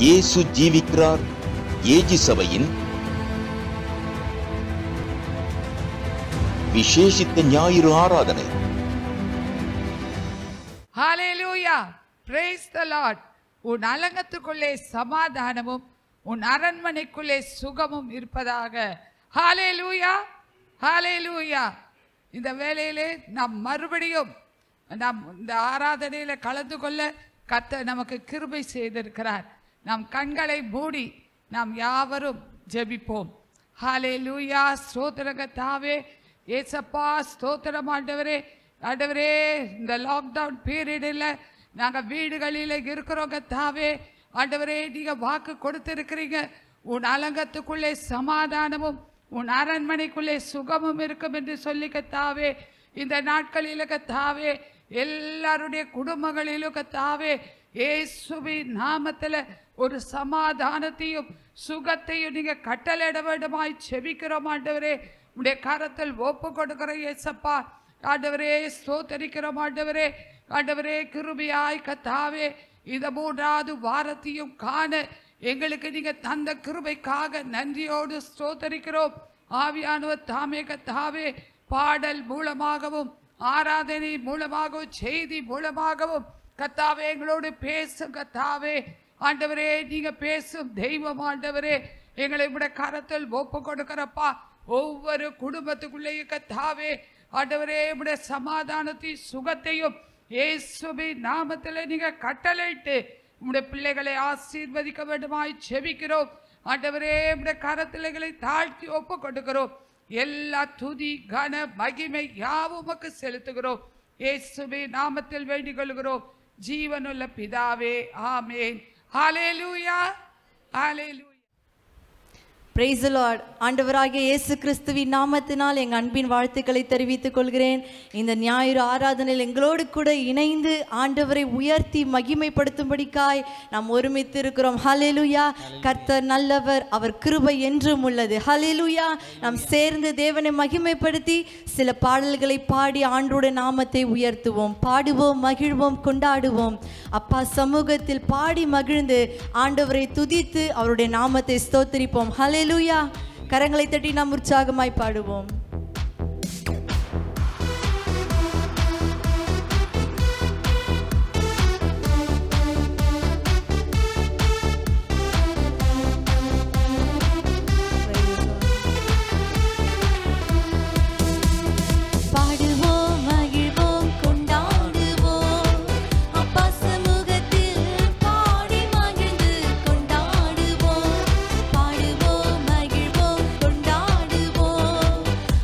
இயேசு ஜீவிக்கிறார் ஏஜி சபையின் விசேஷித்த ஞாயிறு ஆராதனை ஹalleluya praise the lord உன் அலங்கத்துக்குள்ளே சமாதானமும் உன் அரண்மனைக்குள்ளே சுகமும் இருப்பதாக ஹalleluya ஹalleluya இந்த வேளையிலே நாம் மறுபடியும் நாம் இந்த ஆராதனையில கலந்து கொள்ள கர்த்தர் நமக்கு கிருபை செய்திருக்கிறார் நம் கண்களை மூடி நாம் யாவரும் ஜெபிப்போம் ஹalleluya ஸ்தோத்திரங்க தாவே ஏசப்பா ஸ்தோத்திரம் ஆண்டவரே ஆண்டவரே இந்த லாக்டவுன் பீரியடில் நாங்கள் வீடுகளில் இருக்கிறோங்க தாவே ஆண்டவரே நீங்கள் வாக்கு கொடுத்திருக்கிறீங்க உன் அலங்கத்துக்குள்ளே சமாதானமும் உன் அரண்மனைக்குள்ளே சுகமும் இருக்கும் என்று சொல்லி கத்தாவே இந்த நாட்களில் கத்தாவே எல்லாருடைய குடும்பங்களிலும் கத்தாவே இயேசுவின் நாமத்தில் ஒரு சமாதானத்தையும் சுகத்தையும் நீங்க கட்டளையிட வேண்டுமாய் செபிக்கிறோம் ஆண்டவரே உடைய கரத்தில் ஒப்பு கொடுக்கிற இயேசப்பா ஆண்டவரே ஸ்தோத்தரிக்கிறோம் ஆண்டவரே ஆண்டவரே கிருபியாய் கத்தாவே இந்த மூன்றாவது வாரத்தையும் காண எங்களுக்கு நீங்க தந்த கிருபைக்காக நன்றியோடு ஸ்தோத்தரிக்கிறோம் ஆவியானவர் தாமே கத்தாவே பாடல் மூலமாகவும் ஆராதனை மூலமாகவும் செய்தி மூலமாகவும் கத்தாவே எங்களோடு பேசும் கத்தாவே ஆண்டவரே நீங்க பேசும் தெய்வம் ஆண்டவரே எங்களை விட கரத்தில் ஒப்பு கொடுக்கிறப்பா ஒவ்வொரு குடும்பத்துக்குள்ளேயும் கத்தாவே ஆண்டவரே உடைய சமாதானத்தையும் சுகத்தையும் இயேசுவின் நாமத்தில் நீங்க கட்டளையிட்டு உடைய பிள்ளைகளை ஆசீர்வதிக்க வேண்டுமாய் செபிக்கிறோம் ஆண்டவரே உடைய கரத்திலைகளை தாழ்த்தி ஒப்பு கொடுக்கிறோம் எல்லா துதி கன மகிமை யாவும் உமக்கு செலுத்துகிறோம் இயேசுவின் நாமத்தில் வேண்டிக் கொள்கிறோம் ஜீவனுள்ள பிதாவே ஆமேன் ஹalleluya ஹalleluya பிரைஸ் லார்ட் ஆண்டவராகிய இயேசு கிறிஸ்துவின் நாமத்தினால் எங்கள் அன்பின் வாழ்த்துக்களை தெரிவித்துக் கொள்கிறேன் இந்த ஞாயிறு ஆராதனையில் எங்களோடு கூட இணைந்து ஆண்டவரை உயர்த்தி மகிமைப்படுத்தும்படிக்காய் நாம் ஒருமித்து இருக்கிறோம் ஹalleluya கர்த்தர் நல்லவர் அவர் கிருபை என்றும் உள்ளது ஹalleluya நாம் சேர்ந்து தேவனை மகிமைப்படுத்தி சில பாடல்களை பாடி ஆண்டோட நாமத்தை உயர்த்துவோம் பாடுவோம் மகிழ்வோம் கொண்டாடுவோம் அப்பா சமூகத்தில் பாடி மகிழ்ந்து ஆண்டவரை துதித்து அவருடைய நாமத்தை ஸ்தோத்திரிப்போம் ஹalleluya கரங்களை தட்டி நாம் உற்சாகமாய் பாடுவோம் பாடுவோம் மகிழ்வோம் கொண்டாடுவோம் அப்பா சமூகத்தில் பாடி மகிழ்ந்து கொண்டாடுவோம் பாடுவோம் மகிழ்வோம் கொண்டாடுவோம்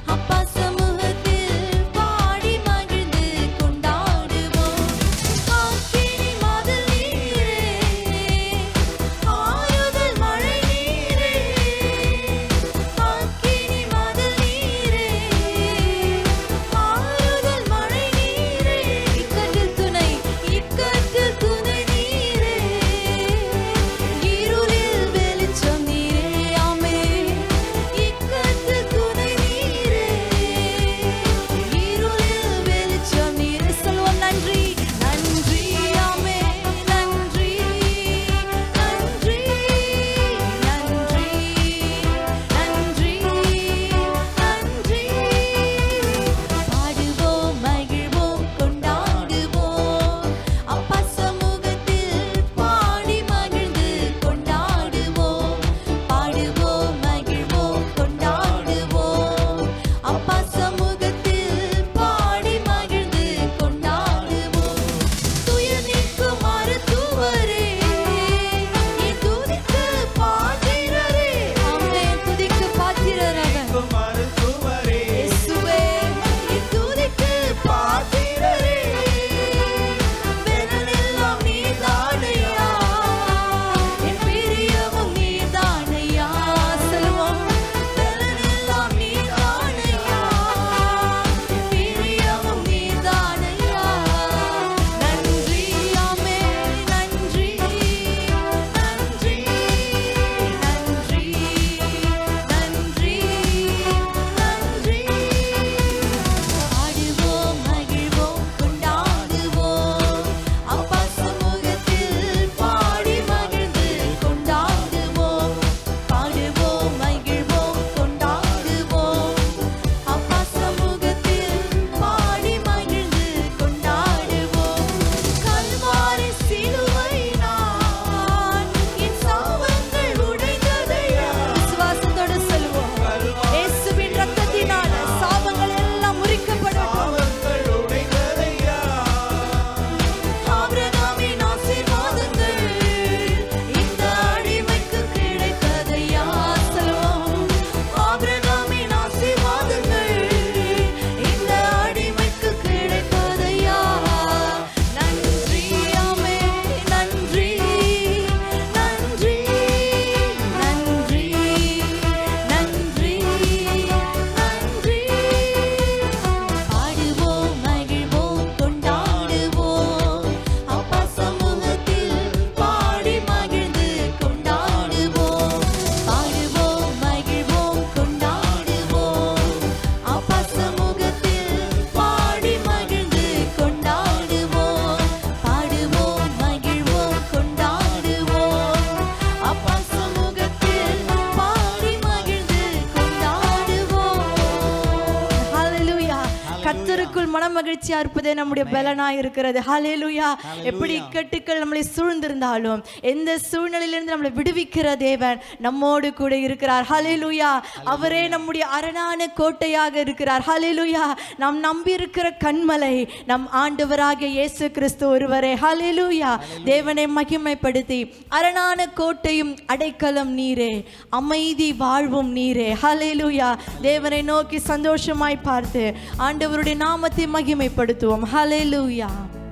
மகிழ்ச்சியா இருப்பதே நம்முடைய பலனா இருக்கிறது ஹalleluya எப்படி இக்கட்டுக்கள் நம்மளை சூழ்ந்திருந்தாலும் எந்த சூழ்நிலையிலிருந்து நம்மளை விடுவிக்கிற தேவன் நம்மோடு கூட இருக்கிறார் ஹalleluya அவரே நம்முடைய அரணான கோட்டையாக இருக்கிறார் ஹalleluya நாம் நம்பி இருக்கிற கண்மலை நம் ஆண்டவராகிய இயேசு கிறிஸ்து ஒருவரே ஹalleluya தேவனை மகிமைப்படுத்தி அரணான கோட்டையும் அடைக்கலம் நீரே அமைதி வாழ்வும் நீரே ஹalleluya தேவனை நோக்கி சந்தோஷமாய் பார்த்து ஆண்டவருடைய நாமத்தை மகிமைப்படுத்துவோம் ஹalleluya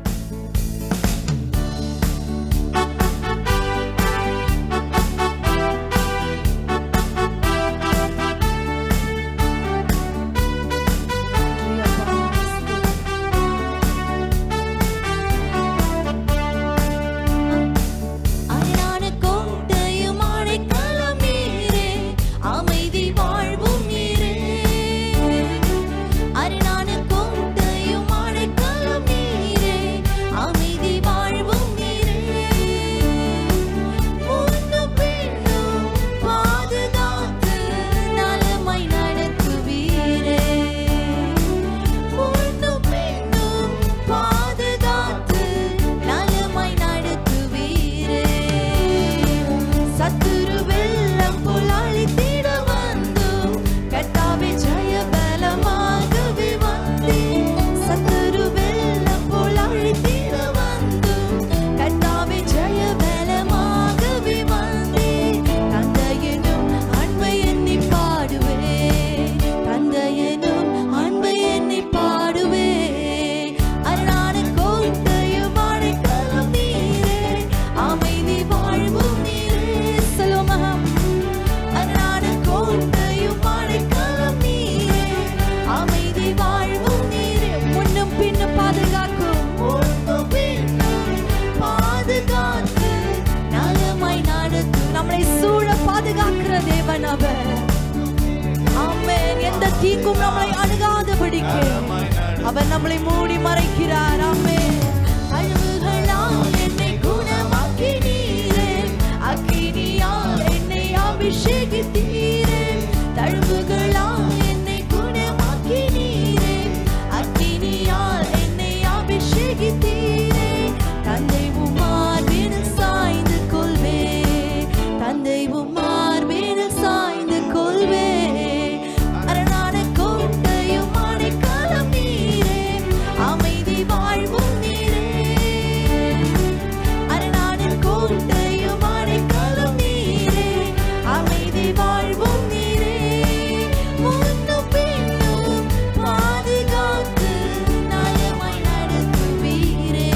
அரணான கோட்டையும் அடைக்கலம் நீரே அமைதி வாழ்வும் நீரே அரணான கோட்டையும் அடைக்கலம் நீரே அமைதி வாழ்வும் நீரே முன்னும் பின்னும் பாதுகாத்து நலமாய் நடத்துவீரே முன்னும் பின்னும் பாதுகாத்து நலமாய் நடத்துவீரே சத்துரு வெள்ளம் போல் அழித்திட வந்தும் கர்த்தாவே ஜெய பலமாகவே வந்தீர் சத்துரு வெள்ளம் போல் அழித்திட வந்தும் கர்த்தாவே ஜெய பலமாகவே வந்தீர் தந்தையெனும் அன்பை எண்ணி பாடுவே தந்தையெனும் அன்பை எண்ணி பாடுவே அரணான கோட்டையும் அடைக்கலம் நீரே அமைதி வாழ்வும் நீரே சலோமகம் அரணான கோட்டையும் அடைக்கலம் நீரே அமைதி வாழ்வும் நீரே முன்னும் பின்னும் பாதுகாக்கும் முன்னும் பின்னும் பாதுகாத்து நலமாய் நடத்தும் நம்மளை சூழ பாதுகாக்கிற தேவன் அவர் ஆமென் எந்த தீங்கும் நம்மளை அணுகாதபடிக்கு அவர் நம்மளை மூடி மறைக்கிறார் ஆமென் அழுவுகளால் என்னை குணமாக்கி நீரே அக்கினியால் என்னை அபிஷேகித்தீரே தழுவுகளால் என்னை குணமாக்கி நீரே அக்கினியால் என்னை அபிஷேகித்தீரே தந்தை உமார்பினில் சாய்ந்து கொள்வே தந்தை உமார்பினில் சாய்ந்து கொள்வே அரணான கோட்டையும் அடைக்கலம் நீரே அமைதி வாழ்வும் நீரே அரணான கோட்டையும் அடைக்கலம் நீரே அமைதி வாழ்வும் நீரே முன்னும் பின்னும் பாதுகாத்து நலமாய் நடத்துவீரே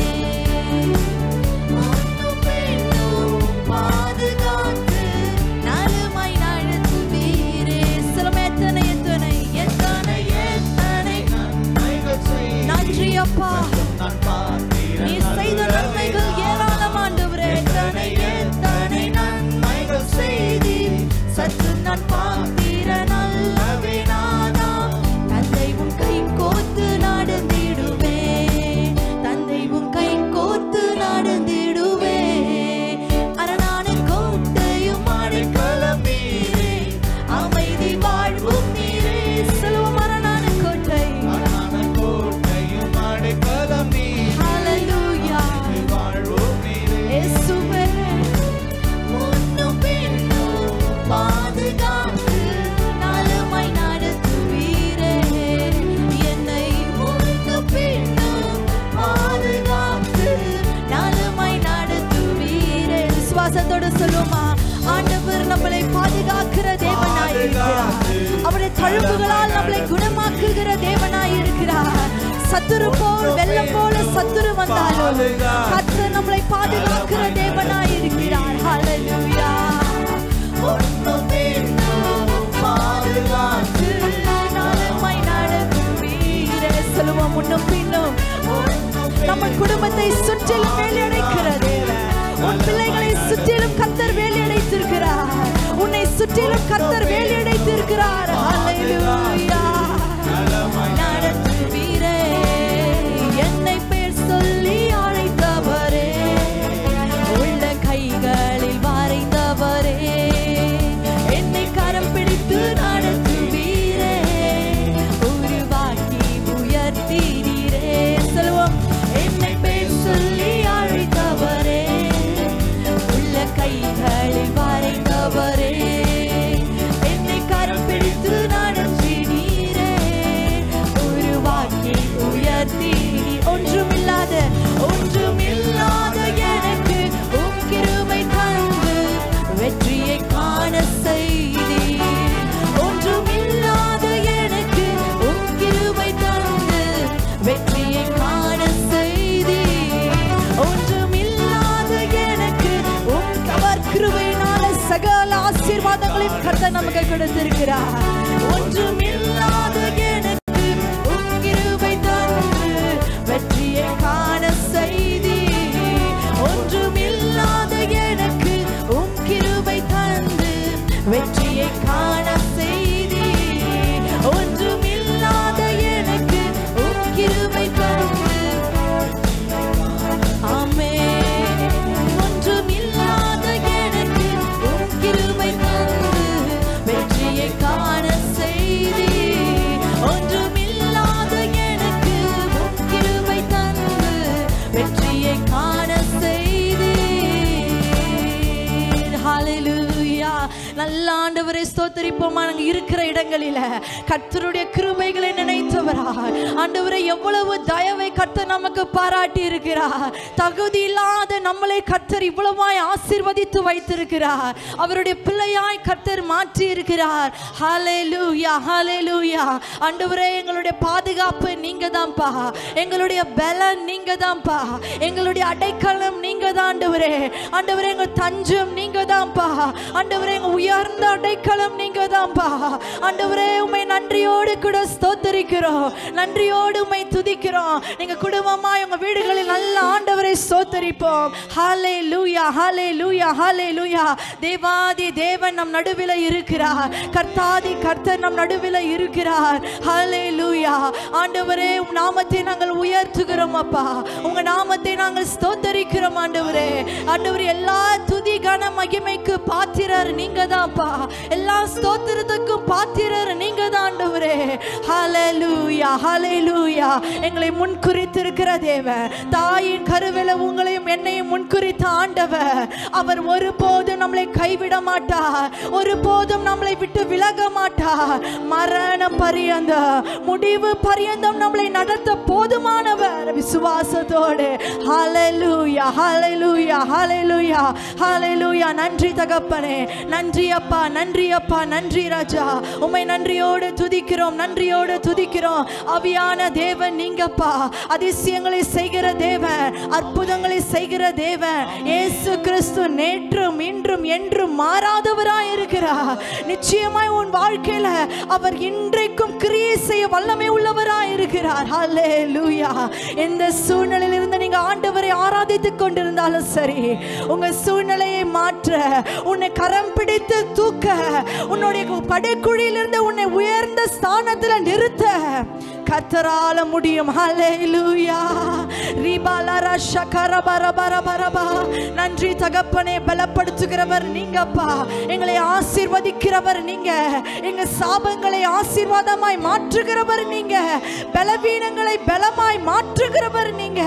முன்னும் பின்னும் பாதுகாத்து நலமாய் நடத்துவீரே சிலம் எத்தனை எத்தனை எத்தனை எத்தனை நன்றி அப்பா நீ செய்த நன்மைகள் ஏராளம் ஆண்டவரே எத்தனை எத்தனை நன்மைகள் செய்தீர் சற்று நான் பார்த்திர நல்லவே நானா தந்தை உன் கை கோத்து நடந்திடுவே தந்தை உன் கை கோத்து நடந்திடுவே அரணான கோட்டையும் அடைக்கலம் நீரே அமைதி வாழ்வும் நீரே செல்வம் அரணான கோட்டை ஹalleluya இயேசுவே முன்னும் பின்னும் பாதுகாத்து நலமாய் நடத்துவீரே என்னை முன்னும் பின்னும் பாதுகாத்து நலமாய் நடத்துவீரே விசுவாசத்தோட சொல்லுமா ஆண்டவர் நம்மளை பாதுகாக்கிற தேவனாய் இருக்கிறார் அவருடைய தழும்புகளால் நம்மளை குணமாக்குகிற தேவனாய் இருக்கிறார் சத்துரு போல் வெள்ளம் போல சத்துரு வந்தாலும் கர்த்தர் நம்மளை பாதுகாக்கிற தேவனாய் இருக்கிறார் ஹalleluya முன்னும் பின்னும் பாதுகாத்து நலமாய் நடத்துவீரே சொல்லுவோம் முன்னும் பின்னும் நம்ம குடும்பத்தை சுற்றிலும் வேலையடைக்கிற தேவன் உன் பிள்ளைகளை சுற்றிலும் கத்தர் வேலையடைத்திருக்கிறார் உன்னை சுற்றிலும் கத்தர் வேலையடைத்திருக்கிறார் ஹalleluya நடத்துவீரே என்னை பேர் சொல்லி அழைத்தவரே உள்ள கைகளில் வரைந்தவரே என்னை கரம் பிடித்து நடத்துவீரே உருவாக்கி உயர்த்தீரே கர்த்தர் நமக்கு கொடுத்திருக்கிறார் ஒன்றுமில்லாத எனக்கு உம் கிருபை தந்து வெற்றியை காண செய்தி ஒன்றுமில்லாத எனக்கு உம் கிருபை தந்து வெற்றியை காண செய்தி ஒன்றுமில்லாத எனக்கு உம் கிருபை தந்து ஆமென். ஒன்றுமில்லாத எனக்கு உம் கிருபை தந்து வெற்றியை காண செய்தி. ஒன்றுமில்லாத எனக்கு உம் கிருபை தந்து வெற்றியை காண செய்தி. ஹalleluya. நல்ல ஆண்டவரை ஸ்தோத்தரிப்போமா நாங்க இருக்கிற இடங்களில கர்த்தருடைய கிருபைகளை நினைத்தவரா ஆண்டவரை எவ்வளவு தயவை கர்த்தர் நமக்கு பாராட்டி இருக்கிறார் தகுதி இல்லாத நம்மளை கர்த்தர் இவ்வளவாய் ஆசீர்வதித்து வைத்திருக்கிறார் அவருடைய பிள்ளையாய் கர்த்தர் மாற்றி இருக்கிறார் ஹalleluya ஹalleluya ஆண்டவரே எங்களுடைய பாதுகாப்பு நீங்க தான்ப்பா எங்களுடைய பலன் நீங்க தான்ப்பா எங்களுடைய அடைக்கலம் நீங்க தான் ஆண்டவரே ஆண்டவரே எங்க தஞ்சம் நீங்க தான்ப்பா ஆண்டவரே எங்க உயர்ந்த அடைக்கலம் நீங்க தான்ப்பா ஆண்டவரே உமை நன்றியோடு கூட ஸ்தோத்தரிக்கிறோம் நன்றியோடு உமை துதிக்கிறோம் நீங்க குடும்பமா உங்க வீடுகளில் நல்ல ஆண்டவரை ஸ்தோத்தரிப்போம் ஹாலே லூயா ஹாலே லூயா ஹாலே லூயா தேவாதி தேவன் நம் நடுவில் இருக்கிறார் கர்த்தாதி கர்த்தர் நம் நடுவில் இருக்கிறார் ஹாலே லூயா ஆண்டவரே உம் நாமத்தை நாங்கள் உயர்த்துகிறோம் அப்பா உங்க நாமத்தை நாங்கள் ஸ்தோத்தரிக்கிறோம் ஆண்டவரே ஆண்டவரே எல்லா துதி கன மகிமைக்கு பாத்திரர் நீங்க தான்ப்பா எல்லா ஸ்தோத்திரத்துக்கும் பாத்திரர் நீங்க தான் ஆண்டவரே ஹalleluya ஹalleluya எங்களை முன்குறித்திருக்கிற தேவன் தாயின் கருவில உங்களையும் என்னையும் முன்குறித்த ஆண்டவர் அவர் ஒருபோதும் நம்மளை கைவிட மாட்டார் ஒருபோதும் நம்மளை விட்டு விலக மாட்டார் மரணம் பரியந்த முடிவு பரியந்தம் நம்மளை நடத்த போதுமானவர் விசுவாசத்தோடு ஹalleluya ஹalleluya ஹalleluya ஹalleluya நன்றி தகப்பனே நன்றி அப்பா நன்றி அப்பா நன்றி ராஜா உம்மை நன்றியோடு துதிக்கிறோம் நன்றியோடு துதிக்கிறோம் அவியான தேவன் நீங்கப்பா அதிசயங்களை செய்கிற தேவன் அற்புதங்களை செய்கிற தேவன் இயேசு கிறிஸ்து நேற்றும் இன்றும் என்றும் மாறாதவராய் இருக்கிறார் நிச்சயமாய் உன் வாழ்க்கையில அவர் இன்றைக்கும் கிரியை செய்ய வல்லமை உள்ளவராய் இருக்கிறார் ஹalleluya எந்த சூழ்நிலையில இருந்து நீங்க ஆண்டவரை ஆராதித்துக் கொண்டிருந்தாலும் சரி உங்க சூழ்நிலையை மாற்ற உன்னை கரம் பிடித்து தூக்க உன்னுடைய படைக்குழியிலிருந்து உன்னை உயர்ந்த ஸ்தானத்துல நிறுத்த கத்தரால முடியும் ஹalleluya ரிபாலரா ஷகர பர பர பரபா நன்றி தகப்பனே பலப்படுத்துகிறவர் நீங்கப்பா எங்களை ஆசீர்வதிக்கிறவர் நீங்க எங்க சாபங்களை ஆசீர்வாதமாய் மாற்றுகிறவர் நீங்க பலவீனங்களை பலமாய் மாற்றுகிறவர் நீங்க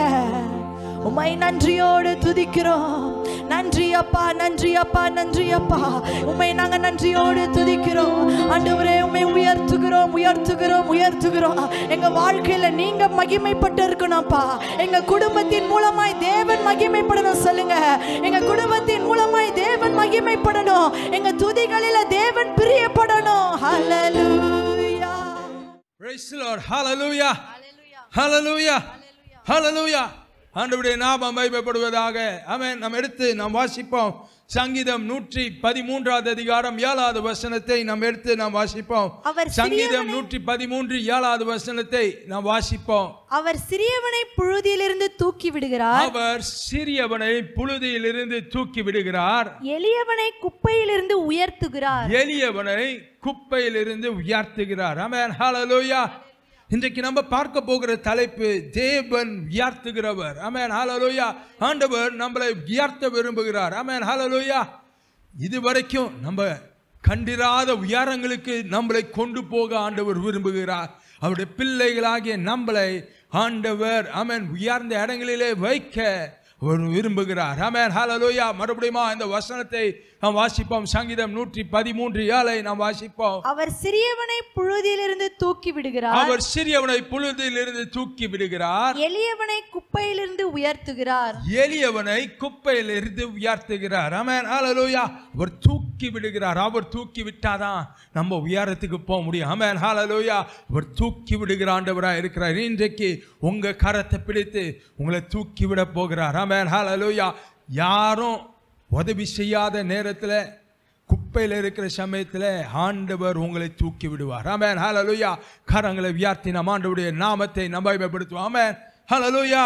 உமை நன்றியோடு துதிக்கிறோம் நன்றி அப்பா நன்றி அப்பா நன்றி அப்பா உமை நாங்க நன்றியோடு துதிக்கிறோம் ஆண்டவரே உமை உயர்த்துகிறோம் உயர்த்துகிறோம் உயர்த்துகிறோம் எங்க வாழ்க்கையில நீங்க மகிமைப்பட்டு இருக்கணும்ப்பா எங்க குடும்பத்தின் மூலமாய் தேவன் மகிமைப்படணும் சொல்லுங்க எங்க குடும்பத்தின் மூலமாய் தேவன் மகிமைப்படணும் எங்க துதிகளில தேவன் பிரியப்படணும் ஹalleluya Praise the Lord. Hallelujah. Hallelujah. Hallelujah. ஆண்டவருடைய நாமம் மகிமைப்படுவதாக ஆமென் நாம் எடுத்து நாம் வாசிப்போம் சங்கீதம் நூற்றி பதிமூன்றாவது அதிகாரம் ஏழாவது வசனத்தை நாம் எடுத்து நாம் வாசிப்போம் அவர் சங்கீதம் சிறியவனை- நூற்றி பதிமூன்று ஏழாவது வசனத்தை நாம் வாசிப்போம் அவர் சிறியவனை புழுதியிலிருந்து தூக்கி விடுகிறார் அவர் சிறியவனை புழுதியிலிருந்து தூக்கி விடுகிறார் எளியவனை குப்பையிலிருந்து உயர்த்துகிறார் எளியவனை குப்பையிலிருந்து உயர்த்துகிறார் ஆமென் ஹalleluya இன்றைக்கு நம்ம பார்க்க போகிற தலைப்பு தேவன் உயர்த்துகிறவர் ஆமென் ஹalleluya ஆண்டவர் நம்மளை உயர்த்த விரும்புகிறார் ஆமென் ஹalleluya இதுவரைக்கும் நம்ம கண்டிராத உயரங்களுக்கு நம்மளை கொண்டு போக ஆண்டவர் விரும்புகிறார் அவருடைய பிள்ளைகளாகிய நம்மளை ஆண்டவர் ஆமென் உயர்ந்த இடங்களிலே வைக்க அவர் விரும்புகிறார் ஆமென் ஹalleluya மறுபடியும் இந்த வசனத்தை நாம் வாசிப்போம் சங்கீதம் நூற்றி பதிமூன்று ஏழை நாம் வாசிப்போம் அவர் சிறியவனை புழுதியிலிருந்து தூக்கி விடுகிறார் அவர் சிறியவனை புழுதியிலிருந்து தூக்கி விடுகிறார் எளியவனை குப்பையிலிருந்து உயர்த்துகிறார் எளியவனை குப்பையிலிருந்து உயர்த்துகிறார் ஆமென் ஹalleluya அவர் தூக்கி விடுகிறார் அவர் தூக்கி விட்டாதான் நம்ம உயரத்துக்கு போக முடியும் ஆமென் ஹalleluya அவர் தூக்கி விடுகிற ஆண்டவராக இருக்கிறார் இன்றைக்கு உங்க கரத்தை பிடித்து உங்களை தூக்கி விட போகிறார் ஆமென் ஹalleluya யாரும் உதவி செய்யாத நேரத்தில் குப்பையில் இருக்கிற சமயத்தில் ஆண்டவர் உங்களை தூக்கி விடுவார் ஆமென் ஹalleluya கரங்களை உயர்த்தி நம் ஆண்டவருடைய நாமத்தை நம்பமைப்படுத்துவோம் ஆமென் ஹalleluya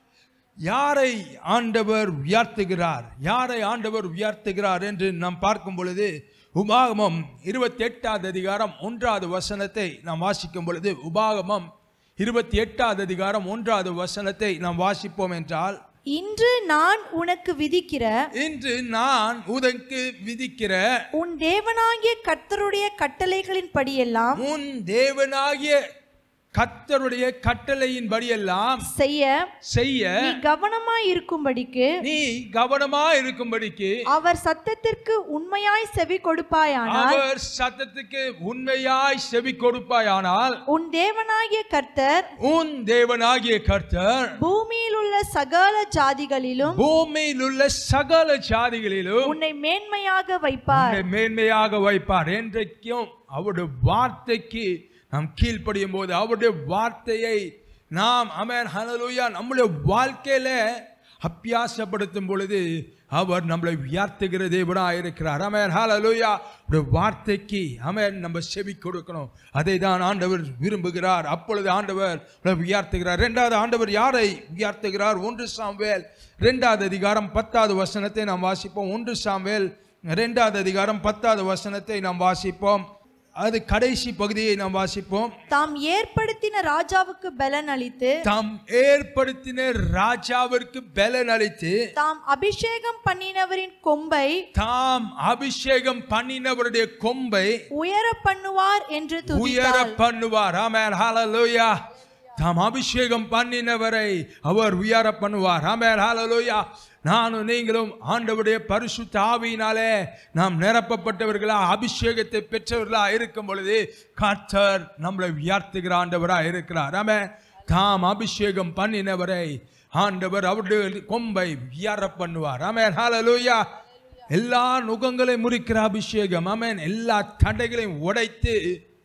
யாரை ஆண்டவர் உயர்த்துகிறார் யாரை ஆண்டவர் உயர்த்துகிறார் என்று நாம் பார்க்கும் பொழுது உபாகமம் இருபத்தி எட்டாவது அதிகாரம் ஒன்றாவது வசனத்தை நாம் வாசிக்கும் பொழுது உபாகமம் இருபத்தி எட்டாவது அதிகாரம் ஒன்றாவது வசனத்தை நாம் வாசிப்போம் என்றால் இன்று நான் உனக்கு விதிக்கிற இன்று நான் உனக்கு விதிக்கிற உன் தேவனாகிய கர்த்தருடைய கட்டளைகளின் படியெல்லாம் உன் தேவனாகிய கர்த்தருடைய கட்டளையின்படியெல்லாம் செய்ய செய்ய நீ கவனமாய் இருக்கும்படிக்கு நீ கவனமா இருக்கும்படிக்கு அவர் சத்தத்திற்கு உண்மையாய் செவி கொடுப்பாயானால் அவர் சத்தத்துக்கு உண்மையாய் செவி கொடுப்பாயானால் உன் தேவனாகிய கர்த்தர் உன் தேவனாகிய கர்த்தர் பூமியில் உள்ள சகல ஜாதிகளிலும் பூமியில் உள்ள சகல ஜாதிகளிலும் உன்னை மேன்மையாக வைப்பார் உன்னை மேன்மையாக வைப்பார் என்றைக்கும் அவருடைய வார்த்தைக்கு நாம் கீழ்ப்படியும் போது அவருடைய வார்த்தையை நாம் அமேன் ஹalleluya நம்முடைய வாழ்க்கையில அபியாசப்படுத்தும் பொழுது அவர் நம்மளை உயர்த்துகிற தேவனாக இருக்கிறார் அமேன் ஹalleluya ஒரு வார்த்தைக்கு அமேன் நம்ம செவி கொடுக்கணும் அதை தான் ஆண்டவர் விரும்புகிறார் அப்பொழுது ஆண்டவர் நம்மளை உயர்த்துகிறார் இரண்டாவது ஆண்டவர் யாரை உயர்த்துகிறார் ஒன்று சாம்வேல் இரண்டாவது அதிகாரம் பத்தாவது வசனத்தை நாம் வாசிப்போம் ஒன்று சாம்வேல் இரண்டாவது அதிகாரம் பத்தாவது வசனத்தை நாம் வாசிப்போம் அது கடைசி பகுதியை நாம் வாசிப்போம் தாம் ஏற்படுத்தின ராஜாவுக்கு பலன் அளித்து தாம் ஏற்படுத்தின ராஜாவிற்கு பலன் அளித்து தாம் அபிஷேகம் பண்ணினவரின் கொம்பை தாம் அபிஷேகம் பண்ணினவருடைய கொம்பை உயர பண்ணுவார் என்று உயர துதித்தாள் பண்ணுவார் ஆமென் ஹalleluya தாம் அபிஷேகம் பண்ணினவரை அவர் உயர பண்ணுவார் ஆமென் ஹalleluya நானும் நீங்களும் ஆண்டவருடைய பரிசுத்த ஆவியினாலே நாம் நிரப்பப்பட்டவர்களா அபிஷேகத்தை பெற்றவர்களா இருக்கும் பொழுது கர்த்தர் நம்மளை உயர்த்துகிற ஆண்டவரா இருக்கிறார் ஆமென் தாம் அபிஷேகம் பண்ணினவரை ஆண்டவர் அவருடைய கொம்பை உயர பண்ணுவார் ஆமென் ஹalleluya எல்லா நுகங்களையும் முறிக்கிற அபிஷேகம் ஆமென் எல்லா தடைகளையும் உடைத்து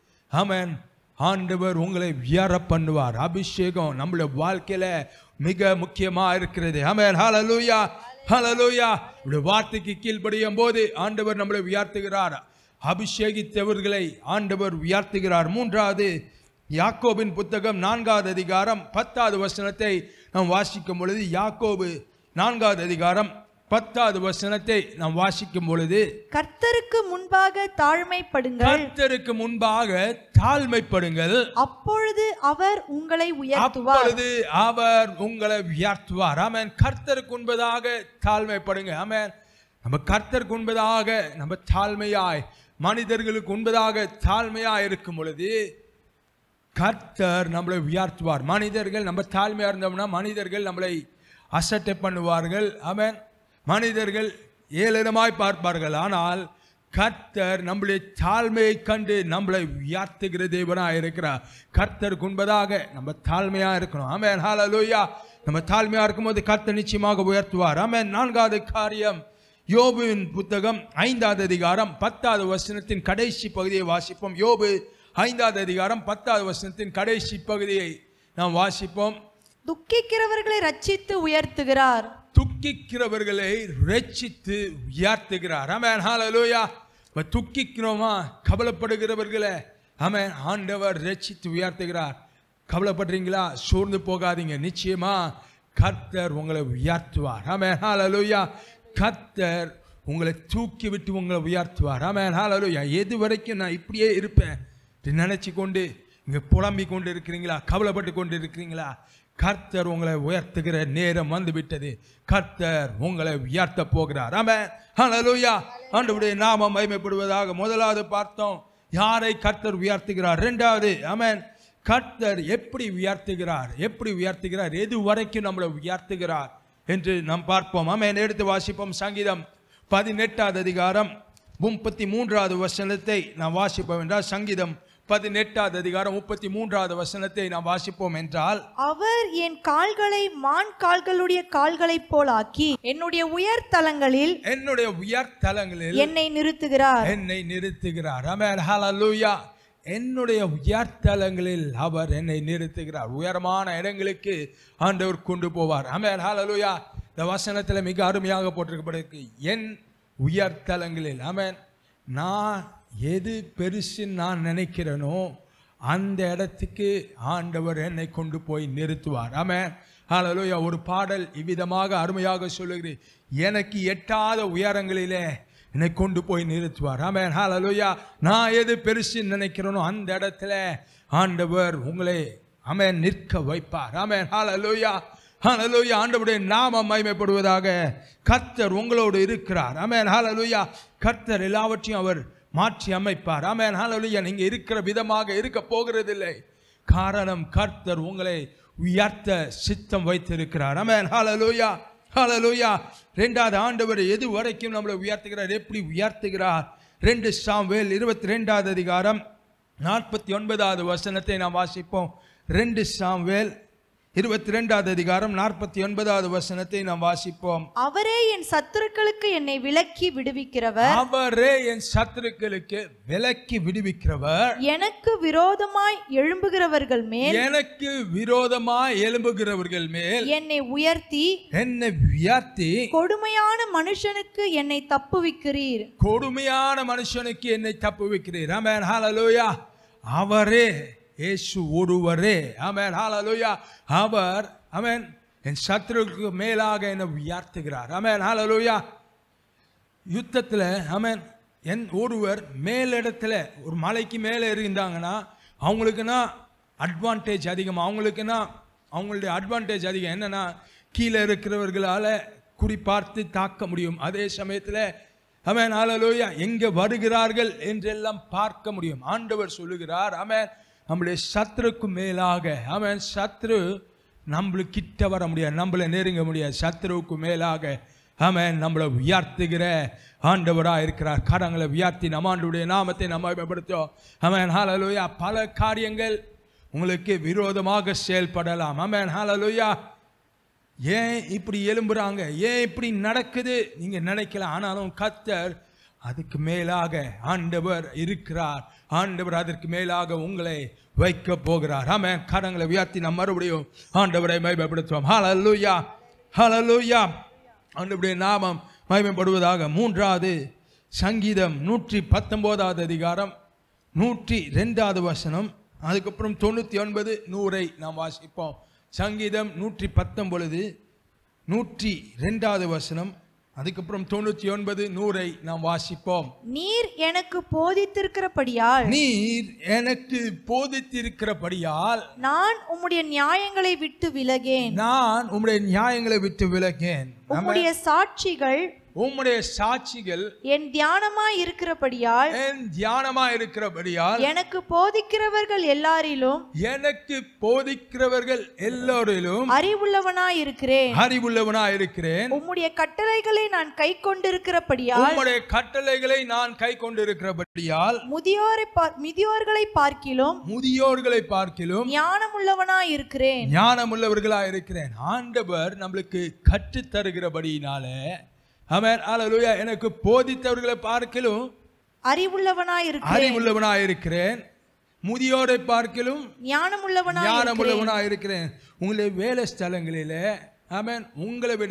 ஆமென் ஆண்டவர் உங்களை உயர பண்ணுவார் அபிஷேகம் நம்மளுடைய வாழ்க்கையில மிக முக்கியமா இருக்கிறது ஆமென் ஹalleluya ஹalleluya இப்படி வார்த்தைக்கு கீழ்ப்படியும் போது ஆண்டவர் நம்மளை உயர்த்துகிறார் அபிஷேகித்தவர்களை ஆண்டவர் உயர்த்துகிறார் மூன்றாவது யாக்கோபின் புத்தகம் நான்காவது அதிகாரம் பத்தாவது வசனத்தை நாம் வாசிக்கும் பொழுது யாக்கோபு நான்காவது அதிகாரம் பத்தாவது வசனத்தை நாம் வாசிக்கும் பொழுது கர்த்தருக்கு முன்பாக தாழ்மைப்படுங்கள் கர்த்தருக்கு முன்பாக தாழ்மைப்படுங்கள் அப்பொழுது அவர் உங்களை உயர்த்துவார் அப்பொழுது அவர் உங்களை உயர்த்துவார் ஆமென் கர்த்தருக்கு முன்பதாக தாழ்மைப்படுங்க ஆமென் நம்ம கர்த்தருக்கு முன்பதாக நம்ம தாழ்மையாய் மனிதர்களுக்கு முன்பதாக தாழ்மையாய் இருக்கும் பொழுது கர்த்தர் நம்மளை உயர்த்துவார் மனிதர்கள் நம்ம தாழ்மையா இருந்தோம்னா மனிதர்கள் நம்மளை அசட்டை பண்ணுவார்கள் ஆமென் மனிதர்கள் ஏளனமாய் பார்ப்பார்கள் ஆனால் கர்த்தர் நம்முடைய தாழ்மையை கண்டு நம்மளை உயர்த்துகிற தேவனாக இருக்கிறார் கர்த்தருக்கு உண்பதாக நம்ம தாழ்மையா இருக்கணும் ஆமென் ஹalleluya நம்ம தாழ்மையா இருக்கும்போது கர்த்தர் நிச்சயமாக உயர்த்துவார் ஆமென் நான்காவது காரியம் யோபுவின் புத்தகம் ஐந்தாவது அதிகாரம் பத்தாவது வசனத்தின் கடைசி பகுதியை வாசிப்போம் யோபு ஐந்தாவது அதிகாரம் பத்தாவது வசனத்தின் கடைசி பகுதியை நாம் வாசிப்போம் துக்கிக்கிறவர்களை ரட்சித்து உயர்த்துகிறார் துக்கிக்கிறவர்களை ரட்சித்து உயர்த்துகிறார் ஆமென் ஹalleluya இப்ப துக்கிக்கிறோமா கவலைப்படுகிறவர்களை ஆமென் ஆண்டவர் ரட்சித்து உயர்த்துகிறார் கவலைப்படுறீங்களா சோர்ந்து போகாதீங்க நிச்சயமா கர்த்தர் உங்களை உயர்த்துவார் ஆமென் ஹalleluya கர்த்தர் உங்களை தூக்கி விட்டு உங்களை உயர்த்துவார் ஆமென் ஹalleluya எது வரைக்கும் நான் இப்படியே இருப்பேன் நினைச்சு கொண்டு இங்க புலம்பிக் கொண்டு இருக்கிறீங்களா கவலைப்பட்டு கொண்டு இருக்கிறீங்களா கர்த்தர் உங்களை உயர்த்துகிற நேரம் வந்து விட்டது கர்த்தர் உங்களை உயர்த்த போகிறார் ஆமென் ஹalleluya ஆண்டவருடைய நாமம் மகிமைப்படுவதாக முதலாவது பார்த்தோம் யாரை கர்த்தர் உயர்த்துகிறார் இரண்டாவது ஆமென் கர்த்தர் எப்படி உயர்த்துகிறார் எப்படி உயர்த்துகிறார் எது வரைக்கும் நம்மளை உயர்த்துகிறார் என்று நாம் பார்ப்போம் ஆமென் எடுத்து வாசிப்போம் சங்கீதம் பதினெட்டாவது அதிகாரம் முப்பத்தி மூன்றாவது வசனத்தை நாம் வாசிப்போம் என்றால் சங்கீதம் பதினெட்டாவது அதிகாரம் முப்பத்தி மூன்றாவது வசனத்தை நாம் வாசிப்போம் என்றால் அவர் என் கால்களை மான் கால்களுடைய கால்களைப் போல் ஆக்கி என்னுடைய உயர் தலங்களில் என்னுடைய உயர்தலங்களில் என்னை நிறுத்துகிறார் என்னை நிறுத்துகிறார் ஆமென் ஹalleluya என்னுடைய உயர்தலங்களில் அவர் என்னை நிறுத்துகிறார் உயரமான இடங்களுக்கு ஆண்டவர் கொண்டு போவார் ஆமென் ஹalleluya இந்த வசனத்தில் மிக அருமையாக போட்டிருக்கப்பட்டிருக்கு என் உயர்தலங்களில் ஆமென் நான் எது பெருசுன்னு நான் நினைக்கிறேனோ அந்த இடத்துக்கு ஆண்டவர் என்னை கொண்டு போய் நிறுத்துவார் ஆமென் ஹalleluya ஒரு பாடல் இவ்விதமாக அருமையாக சொல்லுகிறேன் எனக்கு எட்டாத உயரங்களிலே என்னை கொண்டு போய் நிறுத்துவார் ஆமென் ஹalleluya நான் எது பெருசுன்னு நினைக்கிறேனோ அந்த இடத்துல ஆண்டவர் உங்களை ஆமென் நிற்க வைப்பார் ஆமென் ஹalleluya ஹalleluya ஆண்டவருடைய நாமம் மகிமைப்படுவதாக கர்த்தர் உங்களோடு இருக்கிறார் ஆமென் ஹalleluya கர்த்தர் எல்லாவற்றையும் அவர் மாற்றி அமைப்பார் ஆமென் ஹalleluya நீங்க இருக்கிற விதமாக இருக்க போகிறதில்லை காரணம் கர்த்தர் உங்களை உயர்த்த சித்தம் வைத்திருக்கிறார் ஆமென் ஹalleluya ஹalleluya ரெண்டாவது ஆண்டவர் எது வரைக்கும் நம்மளை உயர்த்துகிறார் எப்படி உயர்த்துகிறார் ரெண்டு சாம்வேல் இருபத்தி ரெண்டாவது அதிகாரம் நாற்பத்தி ஒன்பதாவது வசனத்தை நாம் வாசிப்போம் ரெண்டு சாம்வேல் இருபத்தி ரெண்டாவது அதிகாரம் நாற்பத்தி ஒன்பதாவது வசனத்தை நாம் வாசிப்போம் அவரே என் சத்துருக்களுக்கு என்னை விலக்கி விடுவிக்கிறவர் அவரே என் சத்துருக்களுக்கு விலக்கி விடுவிக்கிறவர் எனக்கு விரோதமாய் எழும்புகிறவர்கள் மேல் எனக்கு விரோதமாய் எழும்புகிறவர்கள் மேல் என்னை உயர்த்தி என்னை உயர்த்தி கொடுமையான மனுஷனுக்கு என்னை தப்புவிக்கிறீர் கொடுமையான மனுஷனுக்கு என்னை தப்புவிக்கிறீர் ஆமென் ஹalleluya அவரே இயேசு ஒருவரே ஆமென் ஹalleluya அவர் ஆமென் என் சத்துருக்கு மேலாக என்னை உயர்த்துகிறார் ஆமென் ஹalleluya யுத்தத்தில் ஆமென் என் ஒருவர் மேலிடத்துல ஒரு மலைக்கு மேலே இருந்தாங்கன்னா அவங்களுக்குன்னா அட்வான்டேஜ் அதிகம் அவங்களுக்குன்னா அவங்களுடைய அட்வான்டேஜ் அதிகம் என்னன்னா கீழே இருக்கிறவர்களால் குறிப்பார்த்து தாக்க முடியும் அதே சமயத்தில் அவன் ஹalleluya எங்கே வருகிறார்கள் என்றெல்லாம் பார்க்க முடியும் ஆண்டவர் சொல்லுகிறார் அவன் நம்முடைய சத்ருக்கு மேலாக அவன் சத்ரு நம்மளுக்கு கிட்ட வர முடியாது நம்மளை நெருங்க முடியாது சத்ருவுக்கு மேலாக ஆமென் நம்மளை உயர்த்துகிற ஆண்டவராக இருக்கிறார் கரங்களை உயர்த்தி நம்ம ஆண்டுடைய நாமத்தை நம்ம மேம்படுத்தோம் ஆமென் ஹalleluya பல காரியங்கள் உங்களுக்கு விரோதமாக செயல்படலாம் ஆமென் ஹalleluya ஏன் இப்படி எழும்புறாங்க ஏன் இப்படி நடக்குது நீங்க நினைக்கலாம் ஆனாலும் கத்தர் அதுக்கு மேலாக ஆண்டவர் இருக்கிறார் ஆண்டவர் அதற்கு மேலாக உங்களை வைக்க போகிறார் ஆமென் கரங்களை உயர்த்தி நம்ம மறுபடியும் ஆண்டவரை மகிமைப்படுத்துவோம் ஹalleluya ஹalleluya ஆண்டவருடைய நாமம் மகிமைப்படுவதாக மூன்றாவது சங்கீதம் நூற்றி பத்தொன்பதாவது அதிகாரம் நூற்றி ரெண்டாவது வசனம் அதுக்கப்புறம் தொண்ணூற்றி ஒன்பது நூறை நாம் வாசிப்போம் சங்கீதம் நூற்றி பத்தொன்பது நூற்றி ரெண்டாவது வசனம் அதுக்கப்புறம் தொண்ணூற்றி ஒன்பது நூறை நாம் வாசிப்போம் நீர் எனக்கு போதித்திருக்கிறபடியால் நீர் எனக்கு போதித்திருக்கிறபடியால் நான் உம்முடைய நியாயங்களை விட்டு விலகேன் நான் உம்முடைய நியாயங்களை விட்டு விலகேன் உம்முடைய சாட்சிகள் உம்முடைய சாட்சிகள் என் தியானமாய் இருக்கிறபடியால் என் தியானமா இருக்கிறபடியால் எனக்கு போதிக்கிறவர்கள் எல்லாரிலும் எனக்கு போதிக்கிறவர்கள் எல்லோரிலும் அறிவுள்ளவனாய் இருக்கிறேன் அறிவுள்ளவனா இருக்கிறேன் உம்முடைய கட்டளைகளை நான் கை கொண்டிருக்கிறபடியால் உம்முடைய கட்டளைகளை நான் கை கொண்டிருக்கிறபடியால் முதியோரை பார்- முதியோர்களை பார்க்கிலும் முதியோர்களை பார்க்கிலும் ஞானமுள்ளவனாய் இருக்கிறேன் ஞானமுள்ளவர்களா இருக்கிறேன் ஆண்டவர் நம்மளுக்கு கற்றுத் தருகிறபடியினாலே அவன் அல்லேலூயா எனக்கு போதித்தவர்களை பார்க்கிலும் அறிவுள்ளவனாய் இருக்கிறேன் அறிவுள்ளவனா இருக்கிறேன் முதியோரை பார்க்கிலும் ஞானமுள்ளவனாய் இருக்கிறேன் ஞானமுள்ளவனா இருக்கிறேன் உங்களுடைய வேலை ஸ்தலங்களிலே ஆமென் உங்களை விட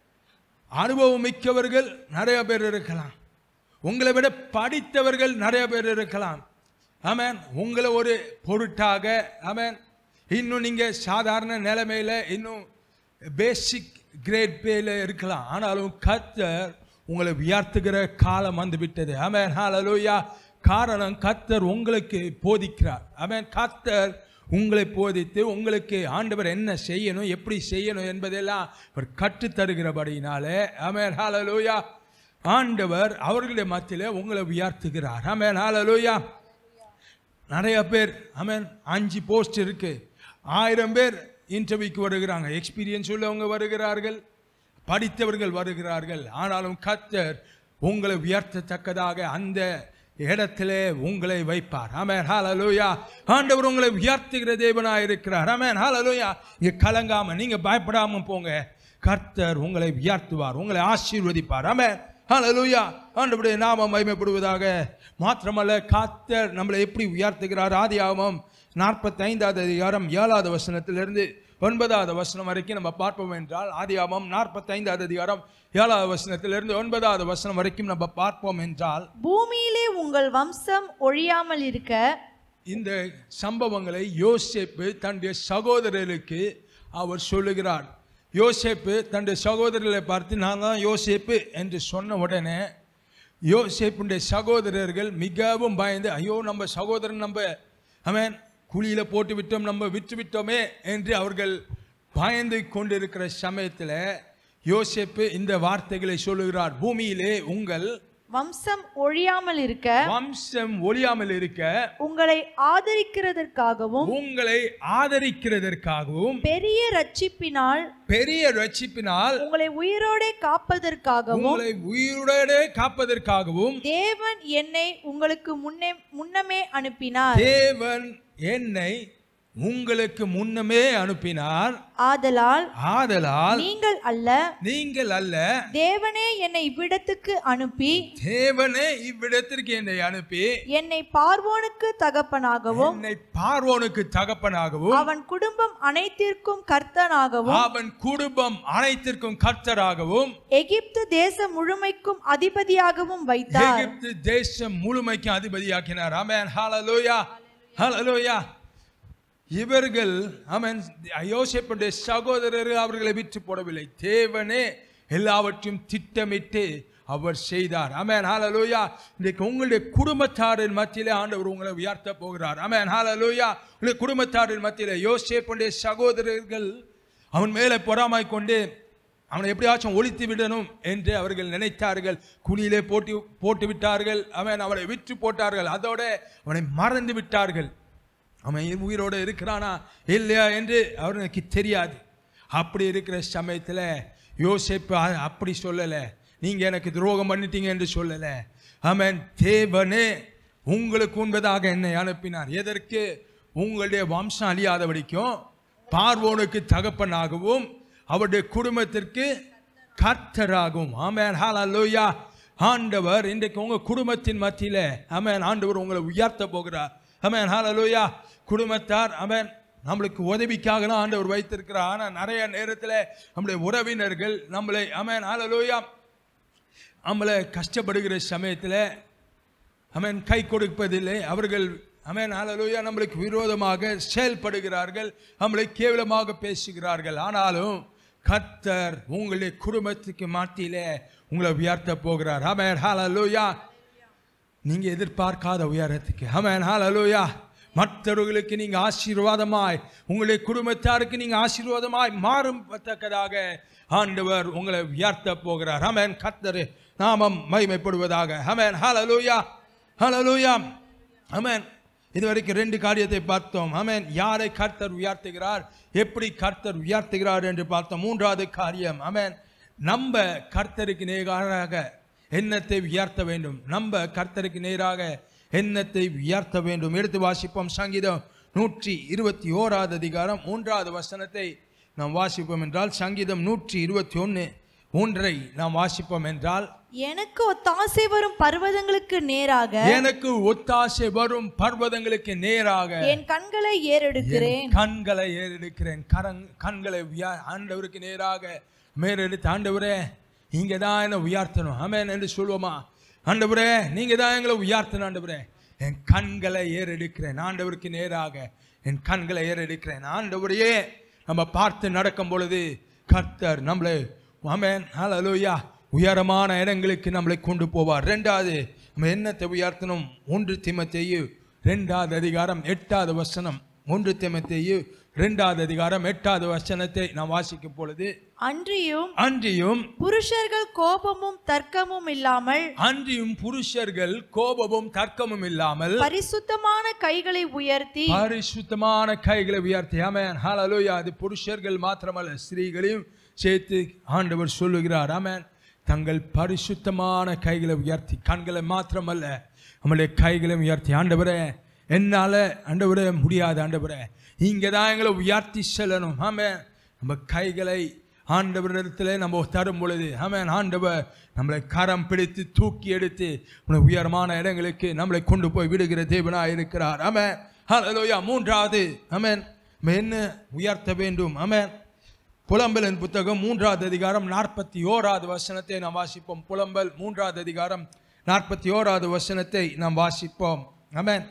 அனுபவம் மிக்கவர்கள் நிறைய பேர் இருக்கலாம் உங்களை விட படித்தவர்கள் நிறைய பேர் இருக்கலாம் ஆமென் உங்களை ஒரு பொருட்டாக ஆமென் இன்னும் நீங்க சாதாரண நிலைமையில இன்னும் பேசிக் கிரேட் பேல இருக்கலாம் ஆனாலும் கர்த்தர் உங்களை உயர்த்துகிற காலம் வந்து விட்டது ஆமென் ஹalleluya காரணம் கர்த்தர் உங்களுக்கு போதிக்கிறார் ஆமென் கர்த்தர் உங்களை போதித்து உங்களுக்கு ஆண்டவர் என்ன செய்யணும் எப்படி செய்யணும் என்பதெல்லாம் அவர் கற்றுத் தருகிறபடினாலே ஆமென் ஹalleluya ஆண்டவர் அவர்களுடைய மத்தியிலே உங்களை உயர்த்துகிறார் ஆமென் ஹalleluya நிறைய பேர் ஆமென் அஞ்சு போஸ்ட் இருக்கு ஆயிரம் பேர் இன்டர்வியூக்கு வருகிறாங்க எக்ஸ்பீரியன்ஸ் உள்ளவங்க வருகிறார்கள் படித்தவர்கள் வருகிறார்கள் ஆனாலும் கர்த்தர் உங்களை உயர்த்தத்தக்கதாக அந்த இடத்திலே உங்களை வைப்பார் ஆமென் ஹalleluya ஆண்டவர் உங்களை உயர்த்துகிற தேவனாய் இருக்கிறார் ஆமென் ஹalleluya இங்க கலங்காம நீங்க பயப்படாம போங்க கர்த்தர் உங்களை உயர்த்துவார் உங்களை ஆசீர்வதிப்பார் ஆமென் ஹalleluya ஆண்டவருடைய நாமம் மகிமைப்படுவதாக மாத்திரமல்ல கர்த்தர் நம்மளை எப்படி உயர்த்துகிறார் ஆதியாகமம் நாற்பத்தைந்தாவது அதிகாரம் ஏழாவது வசனத்திலிருந்து ஒன்பதாவது வசனம் வரைக்கும் நம்ம பார்ப்போம் என்றால் ஆதியாமம் நாற்பத்தைந்தாவது அதிகாரம் ஏழாவது வசனத்திலிருந்து ஒன்பதாவது வசனம் வரைக்கும் நம்ம பார்ப்போம் என்றால் பூமியிலே உங்கள் வம்சம் ஒழியாமல் இருக்க இந்த சம்பவங்களை யோசேப்பு தன்னுடைய சகோதரருக்கு அவர் சொல்லுகிறார் யோசேப்பு தன்னுடைய சகோதரர்களை பார்த்து நான் தான் யோசேப்பு என்று சொன்ன உடனே யோசேப்புடைய சகோதரர்கள் மிகவும் பயந்து ஐயோ நம்ம சகோதரன் நம்ம அவன் குழியில் போட்டு விட்டோம் நம்ம விற்று விட்டோமே என்று அவர்கள் பயந்து கொண்டிருக்கிற சமயத்தில் யோசேப்பு இந்த வார்த்தைகளை சொல்லுகிறார் பூமியிலே உங்கள் வம்சம் ஒழியாமல் இருக்க வம்சம் ஒழியாமல் இருக்க உங்களை ஆதரிக்கிறதற்காகவும் உங்களை ஆதரிக்கிறதற்காகவும் பெரிய ரட்சிப்பினால் பெரிய ரட்சிப்பினால் உங்களை உயிரோடே காப்பதற்காகவும் உங்களை உயிருடனே காப்பதற்காகவும் தேவன் என்னை உங்களுக்கு முன்னே முன்னமே அனுப்பினார் தேவன் என்னை உங்களுக்கு முன்னமே அனுப்பினார் ஆதலால் ஆதலால் நீங்கள் அல்ல நீங்கள் அல்ல தேவனே என்னை இவ்விடத்துக்கு அனுப்பி தேவனே இவ்விடத்திற்கு என்னை அனுப்பி என்னை பார்வோனுக்கு தகப்பனாகவும் என்னை பார்வோனுக்கு தகப்பனாகவும் அவன் குடும்பம் அனைத்திற்கும் கர்த்தனாகவும் அவன் குடும்பம் அனைத்திற்கும் கர்த்தராகவும் எகிப்து தேசம் முழுமைக்கும் அதிபதியாகவும் வைத்தார் எகிப்து தேசம் முழுமைக்கு அதிபதியாக்கினார் ஆமென் ஹalleluya ஹalleluya இவர்கள் அவன் யோசேப்புடைய சகோதரர் அவர்களை விற்று போடவில்லை தேவனே எல்லாவற்றையும் திட்டமிட்டு அவர் செய்தார் அமேன் ஹalleluya இன்றைக்கு உங்களுடைய குடும்பத்தாரின் மத்தியிலே ஆண்டவர் உங்களை உயர்த்த போகிறார் அமேன் ஹalleluya உங்களுடைய குடும்பத்தாரின் மத்தியிலே யோசேப்புடைய சகோதரர்கள் அவன் மேலே பொறாமை கொண்டு அவனை எப்படியாச்சும் ஒழித்து விடணும் என்று அவர்கள் நினைத்தார்கள் குழியிலே போட்டு போட்டு விட்டார்கள் அவன் அவனை விற்று போட்டார்கள் அதோட அவனை மறந்து விட்டார்கள் அவன் உயிரோடு இருக்கிறானா இல்லையா என்று அவனுக்கு தெரியாது அப்படி இருக்கிற சமயத்தில் யோசிப்பு அப்படி சொல்லலை நீங்கள் எனக்கு துரோகம் பண்ணிட்டீங்க என்று சொல்லலை அவன் தேவனே உங்களுக்கு உண்பதாக என்னை அனுப்பினார் எதற்கு உங்களுடைய வம்சம் அழியாதபடிக்கும் பார்வோனுக்கு தகப்பனாகவும் அவருடைய குடும்பத்திற்கு கர்த்தராகும் ஆமென் ஹalleluya ஆண்டவர் இன்றைக்கு உங்க குடும்பத்தின் மத்தியில ஆமென் ஆண்டவர் உங்களை உயர்த்த போகிறார் ஆமென் ஹalleluya குடும்பத்தார் ஆமென் நம்மளுக்கு உதவிக்காக ஆண்டவர் வைத்திருக்கிறார் ஆனா நிறைய நேரத்தில் நம்முடைய உறவினர்கள் நம்மளை ஆமென் ஹalleluya நம்மளை கஷ்டப்படுகிற சமயத்தில் அமேன் கை கொடுப்பதில்லை அவர்கள் அமேன் ஹalleluya நம்மளுக்கு விரோதமாக செயல்படுகிறார்கள் நம்மளை கேவலமாக பேசுகிறார்கள் ஆனாலும் கர்த்தர் உங்களுடைய குடும்பத்துக்கு மத்தியிலே உங்களை உயர்த்த போகிறார் அமேன் ஹalleluya நீங்க எதிர்பார்க்காத உயரத்துக்கு அமேன் ஹalleluya மற்றவர்களுக்கு நீங்க ஆசீர்வாதமாய் உங்களுடைய குடும்பத்தாருக்கு நீங்க ஆசீர்வாதமாய் மாறும் தக்கதாக ஆண்டவர் உங்களை உயர்த்த போகிறார் அமேன் கர்த்தர் நாமம் மகிமைப்படுவதாக அமேன் ஹalleluya ஹalleluya அமேன் இதுவரைக்கும் ரெண்டு காரியத்தை பார்த்தோம் அமேன் யாரை கர்த்தர் உயர்த்துகிறார் எப்படி கர்த்தர் உயர்த்துகிறார் என்று பார்த்தோம் மூன்றாவது காரியம் அமேன் நம்ம கர்த்தருக்கு நேராக எண்ணத்தை உயர்த்த வேண்டும் நம்ம கர்த்தருக்கு நேராக எண்ணத்தை உயர்த்த வேண்டும் எடுத்து வாசிப்போம் சங்கீதம் நூற்றி இருபத்தி ஓராவது அதிகாரம் மூன்றாவது வசனத்தை நாம் வாசிப்போம் என்றால் சங்கீதம் நூற்றி இருபத்தி ஒன்று மூன்றை நாம் வாசிப்போம் என்றால் எனக்கு ஒத்தாசை வரும் பர்வதங்களுக்கு நேராக எனக்கு ஒத்தாசை வரும் பர்வதங்களுக்கு நேராக என் கண்களை ஏறெடுக்கிறேன் என் கண்களை ஏறெடுக்கிறேன் கரங் கண்களை உயா- ஆண்டவருக்கு நேராக மேலெடுத்து ஆண்டவரே நீங்க தான் என்ன உயர்த்தணும் ஆமென் என்று சொல்லுவோமா ஆண்டவரே நீங்க தான் எங்களை உயர்த்தணும் ஆண்டவரே என் கண்களை ஏறெடுக்கிறேன் ஆண்டவருக்கு நேராக என் கண்களை ஏறெடுக்கிறேன் ஆண்டவரையே நம்ம பார்த்து நடக்கும் பொழுது கர்த்தர் நம்மளை ஆமென் ஹalleluya உயரமான இடங்களுக்கு நம்மளை கொண்டு போவார் ரெண்டாவது நம்ம எண்ணத்தை உயர்த்தணும் ஒன்று திமத்தேயு ரெண்டாவது அதிகாரம் எட்டாவது வசனம் ஒன்று திமத்தேயு ரெண்டாவது அதிகாரம் எட்டாவது வசனத்தை நாம் வாசிக்கும் பொழுது அன்றியும் அன்றியும் புருஷர்கள் கோபமும் தர்க்கமும் இல்லாமல் அன்றியும் புருஷர்கள் கோபமும் தர்க்கமும் இல்லாமல் பரிசுத்தமான கைகளை உயர்த்தி பரிசுத்தமான கைகளை உயர்த்தி ஆமென் ஹalleluya அது புருஷர்கள் மாத்திரமல்ல ஸ்திரீகளையும் சேர்த்து ஆண்டவர் சொல்லுகிறார் ஆமென் தங்கள் பரிசுத்தமான கைகளை உயர்த்தி கண்களை மாத்திரமல்ல நம்முடைய கைகளை உயர்த்தி ஆண்டவரே என்னால ஆண்டவரே முடியாது ஆண்டவரே இங்கே தான் எங்களை உயர்த்தி செல்லணும் ஆமென் நம்ம கைகளை ஆண்டவரிடத்தில் நம்ம தரும் பொழுது ஆமென் ஆண்டவர் நம்மளை கரம் பிடித்து தூக்கி எடுத்து நம்மளை உயரமான இடங்களுக்கு நம்மளை கொண்டு போய் விடுகிற தேவனாய் இருக்கிறார் ஆமென் ஹalleluya மூன்றாவது ஆமென் நம்ம என்ன உயர்த்த வேண்டும் ஆமென் புலம்பலின் புத்தகம் மூன்றாவது அதிகாரம் நாற்பத்தி ஓராவது வசனத்தை நாம் வாசிப்போம் புலம்பல் மூன்றாவது அதிகாரம் நாற்பத்தி ஓராவது வசனத்தை நாம் வாசிப்போம் ஆமென்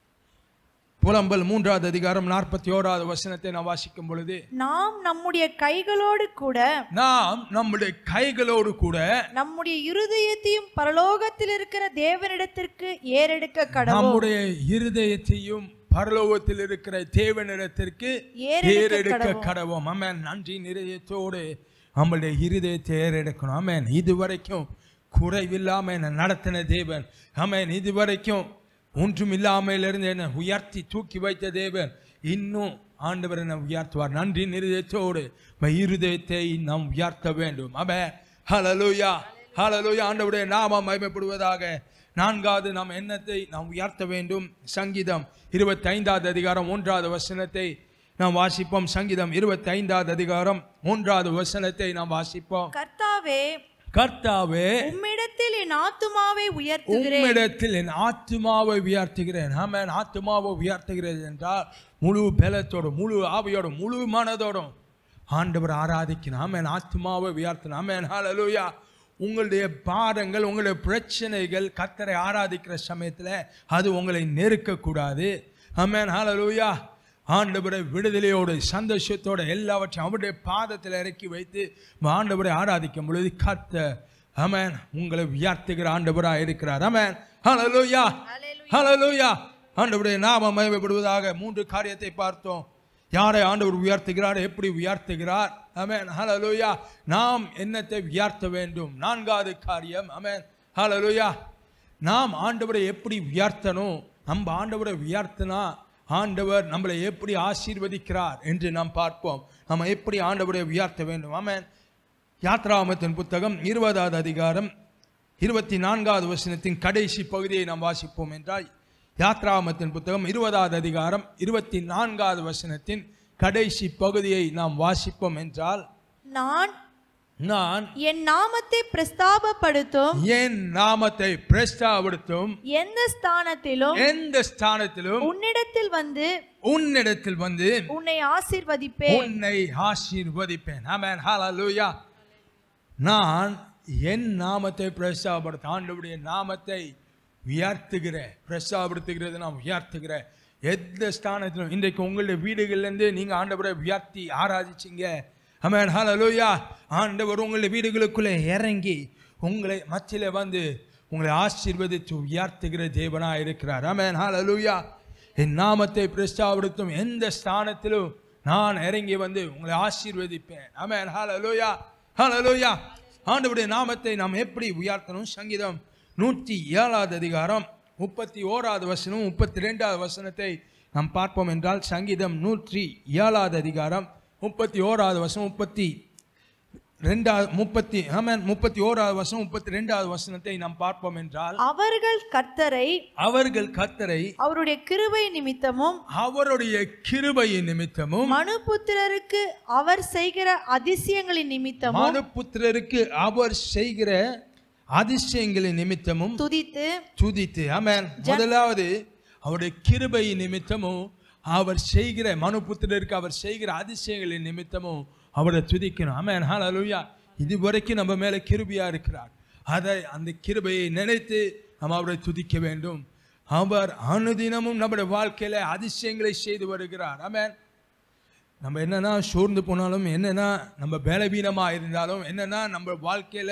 புலம்பல் மூன்றாவது அதிகாரம் நாற்பத்தி ஓராவது வசனத்தை நாம் வாசிக்கும் பொழுது நாம் நம்முடைய கைகளோடு கூட நாம் நம்முடைய கைகளோடு கூட நம்முடைய இருதயத்தையும் பரலோகத்தில் இருக்கிற தேவனிடத்திற்கு ஏறெடுக்க கடவோம் நம்முடைய இருதயத்தையும் பரலோகத்தில் இருக்கிற தேவனிடத்திற்கு ஏறெடுக்க ஏறெடுக்க கடவோம். கடவோம் அமேன் நன்றி நிலையத்தோடு நம்முடைய இருதயத்தை ஏறெடுக்கணும் அமேன் இதுவரைக்கும் குறைவில்லாம என்னை நடத்தின தேவன் அமேன் இதுவரைக்கும் ஒன்றும் இல்லாமல் இருந்து என்னை உயர்த்தி தூக்கி வைத்த தேவன் இன்னும் ஆண்டவர் என்னை உயர்த்துவார் நன்றி நிலையத்தோடு நம்ம இருதயத்தை நாம் உயர்த்த வேண்டும் அமேன் ஹalleluya ஹalleluya ஆண்டவருடைய நாமம் மகிமைப்படுவதாக நான்காவது நாம் எண்ணத்தை நாம் உயர்த்த வேண்டும் சங்கீதம் இருபத்தி ஐந்தாவது அதிகாரம் ஒன்றாவது வசனத்தை நாம் வாசிப்போம் சங்கீதம் இருபத்தி ஐந்தாவது அதிகாரம் மூன்றாவது வசனத்தை நாம் வாசிப்போம் கர்த்தாவே கர்த்தாவே உம்மிடத்தில் என் ஆத்துமாவை உயர்த்துகிறேன் உம்மிடத்தில் என் ஆத்துமாவை உயர்த்துகிறேன் ஆமென் ஆத்துமாவை உயர்த்துகிறது என்றால் முழு பலத்தோடும் முழு ஆவியோடும் முழு மனதோடும் ஆண்டவர் ஆராதிக்கணும் ஆமென் ஆத்துமாவை உயர்த்தணும் ஆமென் ஹalleluya உங்களுடைய பாரங்கள் உங்களுடைய பிரச்சனைகள் கத்தரை ஆராதிக்கிற சமயத்தில் அது உங்களை நெருக்கக்கூடாது ஆமென் ஹalleluya ஆண்டவரை விடுதலையோடு சந்தோஷத்தோடு எல்லாவற்றையும் அவருடைய பாதத்தில் இறக்கி வைத்து ஆண்டவரை ஆராதிக்கும் பொழுது கத்த அமேன் உங்களை உயர்த்துகிற ஆண்டவராக இருக்கிறார் அமேன் ஹalleluya ஹalleluya ஆண்டவருடைய நாமம் மகிமைப்படுவதாக மூன்று காரியத்தை பார்த்தோம் யாரை ஆண்டவர் உயர்த்துகிறார் எப்படி உயர்த்துகிறார் அமேன் ஹalleluya நாம் என்னத்தை உயர்த்த வேண்டும் நான்காவது காரியம் அமேன் ஹalleluya நாம் ஆண்டவரை எப்படி உயர்த்தணும் நம்ம ஆண்டவரை உயர்த்தினா ஆண்டவர் நம்மளை எப்படி ஆசீர்வதிக்கிறார் என்று நாம் பார்ப்போம் நம்ம எப்படி ஆண்டவரை உயர்த்த வேண்டும் ஆமென் யாத்ராமத்தின் புத்தகம் இருபதாவது அதிகாரம் இருபத்தி நான்காவது வசனத்தின் கடைசி பகுதியை நாம் வாசிப்போம் என்றால் யாத்ராமத்தின் புத்தகம் இருபதாவது அதிகாரம் இருபத்தி நான்காவது வசனத்தின் கடைசி பகுதியை நாம் வாசிப்போம் என்றால் நான் நான் என் நாமத்தை பிரஸ்தாபப்படுத்தும் என் நாமத்தை பிரஸ்தாபடுத்தும் எந்த ஸ்தானத்திலும் எந்த ஸ்தானத்திலும் உன்னிடத்தில் வந்து உன்னிடத்தில் வந்து உன்னை ஆசீர்வதிப்பேன் உன்னை ஆசீர்வதிப்பேன் ஆமென் ஹalleluya நான் என் நாமத்தை பிரஸ்தாபடுத்த ஆண்டவருடைய நாமத்தை உயர்த்துகிறேன் பிரஸ்தாபடுத்துகிறது நான் உயர்த்துகிறேன் எந்த ஸ்தானத்திலும் இன்றைக்கு உங்களுடைய வீடுகள்லேருந்து நீங்கள் ஆண்டவரை உயர்த்தி ஆராதிச்சிங்க ஆமென் ஹalleluya ஆண்டவர் உங்களுடைய வீடுகளுக்குள்ளே இறங்கி உங்களை மத்தியில் வந்து உங்களை ஆசீர்வதித்து உயர்த்துகிற தேவனாக இருக்கிறார் ஆமென் ஹalleluya என் நாமத்தை பிரஸ்தாபடுத்தும் எந்த ஸ்தானத்திலும் நான் இறங்கி வந்து உங்களை ஆசீர்வதிப்பேன் ஆமென் ஹalleluya ஹalleluya ஆண்டவருடைய நாமத்தை நாம் எப்படி உயர்த்தணும் சங்கீதம் நூற்றி ஏழாவது அதிகாரம் முப்பத்தி ஓராவது வசனம் முப்பத்தி ரெண்டாவது வசனத்தை நாம் பார்ப்போம் என்றால் சங்கீதம் நூற்றி ஏழாவது அதிகாரம் முப்பத்தி ஓராவது வசனம் முப்பத்தி ரெண்டாவது முப்பத்தி ஆமென் முப்பத்தி ஓராவது வசனம் முப்பத்தி ரெண்டாவது வசனத்தை நாம் பார்ப்போம் என்றால் அவர்கள் கர்த்தரை அவர்கள் கத்தரை அவருடைய கிருபை நிமித்தமும் அவருடைய கிருபையின் நிமித்தமும் மனுபுத்திரருக்கு அவர் செய்கிற அதிசயங்களின் நிமித்தமும் மனுபுத்திரருக்கு அவர் செய்கிற அதிசயங்களின் நிமித்தமும் துதித்து துதித்து ஆமென் முதலாவது அவருடைய கிருபையின் நிமித்தமும் அவர் செய்கிற மனுபுத்திரருக்கு அவர் செய்கிற அதிசயங்களின் நிமித்தமும் அவரை துதிக்கணும் ஆமென் ஹalleluya இதுவரைக்கும் நம்ம மேல கிருபையா இருக்கிறார் அதை அந்த கிருபையை நினைத்து நாம் அவரை துதிக்க வேண்டும் அவர் அனுதினமும் நம்முடைய வாழ்க்கையில அதிசயங்களை செய்து வருகிறார் ஆமென் நம்ம என்னன்னா சோர்ந்து போனாலும் என்னன்னா நம்ம பலவீனமா இருந்தாலும் என்னன்னா நம்ம வாழ்க்கையில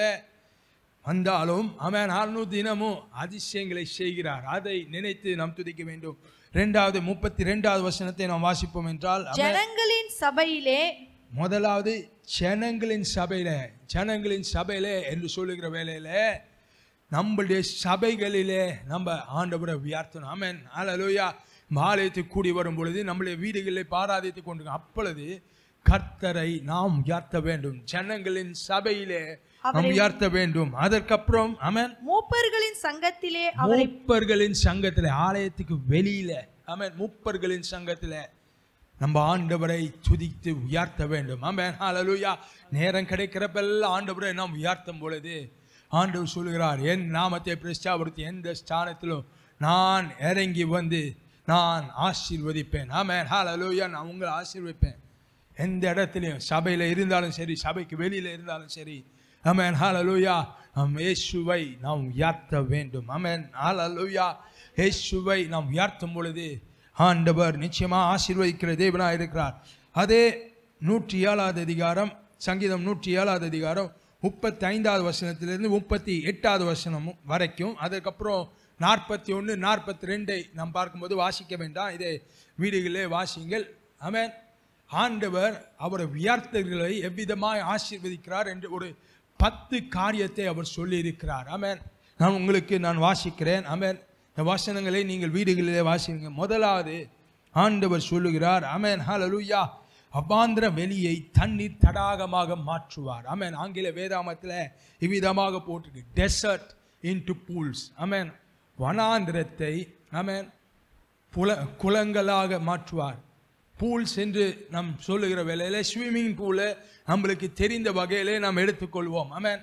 வந்தாலும் அவன் அறுநூறு தினமும் அதிசயங்களை செய்கிறார் அதை நினைத்து நாம் துதிக்க வேண்டும் இரண்டாவது முப்பத்தி ரெண்டாவது வசனத்தை நாம் வாசிப்போம் என்றால் அவன் ஜனங்களின் சபையிலே முதலாவது ஜனங்களின் சபையில ஜனங்களின் சபையிலே என்று சொல்லுகிற வேலையில நம்மளுடைய சபைகளிலே நம்ம ஆண்டவரை உயர்த்தணும் ஆமென் ஹalleluya ஆலயத்துக்கு கூடி வரும் பொழுது நம்முடைய வீடுகளில் பாராதித்து கொண்டு அப்பொழுது கர்த்தரை நாம் உயர்த்த வேண்டும் ஜனங்களின் சபையிலே நாம் உயர்த்த வேண்டும் அதற்கப்புறம் ஆமென் மூப்பர்களின் சங்கத்திலே அவரை மூப்பர்களின் சங்கத்திலே ஆலயத்துக்கு வெளியில ஆமென் மூப்பர்களின் சங்கத்திலே நம்ம ஆண்டவரை துதித்து உயர்த்த வேண்டும் ஆமென் ஹalleluya நேரம் கிடைக்கிறப்பெல்லாம் ஆண்டவரை நாம் உயர்த்தும் பொழுது ஆண்டவர் சொல்கிறார் என் நாமத்தை பிரஸ்தாபடுத்தி எந்த ஸ்தானத்திலும் நான் இறங்கி வந்து நான் ஆசீர்வதிப்பேன் ஆமென் ஹalleluya நான் உங்களை ஆசீர்வதிப்பேன் எந்த இடத்துலையும் சபையில் இருந்தாலும் சரி சபைக்கு வெளியில் இருந்தாலும் சரி ஆமென் ஹalleluya நாம் இயேசுவை நாம் உயர்த்த வேண்டும் ஆமென் ஹalleluya இயேசுவை நாம் உயர்த்தும் பொழுது ஆண்டவர் நிச்சயமா ஆசீர்வதிக்கிற தேவனாக இருக்கிறார் அதே நூற்றி ஏழாவது அதிகாரம் சங்கீதம் நூற்றி ஏழாவது அதிகாரம் முப்பத்தி ஐந்தாவது வசனத்திலிருந்து முப்பத்தி எட்டாவது வசனம் வரைக்கும் அதுக்கப்புறம் நாற்பத்தி ஒன்று நாற்பத்தி ரெண்டை நாம் பார்க்கும்போது வாசிக்க வேண்டாம் இதை வீடுகளிலே வாசிங்கள் ஆமென் ஆண்டவர் அவர் வியார்த்தர்களை எவ்விதமாய் ஆசீர்வதிக்கிறார் என்று ஒரு பத்து காரியத்தை அவர் சொல்லியிருக்கிறார் ஆமென் நான் உங்களுக்கு நான் வாசிக்கிறேன் ஆமென் இந்த வசனங்களை நீங்கள் வீடுகளிலே வாசிங்க முதலாவது ஆண்டவர் சொல்லுகிறார் ஆமென் ஹalleluya அபாந்திர வெளியை தண்ணீர் தடாகமாக மாற்றுவார் ஆமென் ஆங்கில வேதாமத்தில் இவ்விதமாக போட்டிருக்கு டெசர்ட் இன்டு பூல்ஸ் ஆமென் வனாந்திரத்தை ஆமென் புல குளங்களாக மாற்றுவார் பூல்ஸ் என்று நாம் சொல்லுகிற வேலையில ஸ்விம்மிங் பூலை நம்மளுக்கு தெரிந்த வகையிலே நாம் எடுத்துக்கொள்வோம் ஆமென்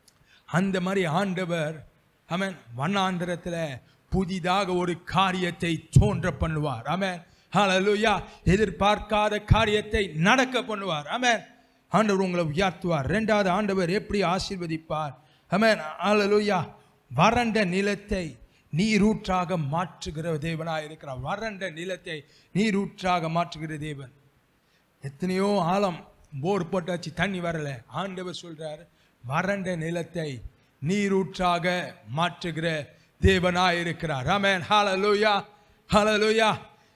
அந்த மாதிரி ஆண்டவர் ஆமென் வண்ணாந்திரத்தில் புதிதாக ஒரு காரியத்தை தோன்ற பண்ணுவார் ஆமென் ஹalleluya எதிர்பார்க்காத காரியத்தை நடக்க பண்ணுவார் ஆமென் ஆண்டவர் உங்களை உயர்த்துவார் ரெண்டாவது ஆண்டவர் எப்படி ஆசீர்வதிப்பார் ஆமென் ஹalleluya வறண்ட நிலத்தை நீரூற்றாக மாற்றுகிற தேவனாக இருக்கிறார் வறண்ட நிலத்தை நீரூற்றாக மாற்றுகிற தேவன் எத்தனையோ ஆழம் போர் போட்டாச்சு தண்ணி வரல ஆண்டவர் சொல்றார் வறண்ட நிலத்தை நீரூற்றாக மாற்றுகிற தேவனாய் இருக்கிறார் ஆமென் ஹalleluya ஹalleluya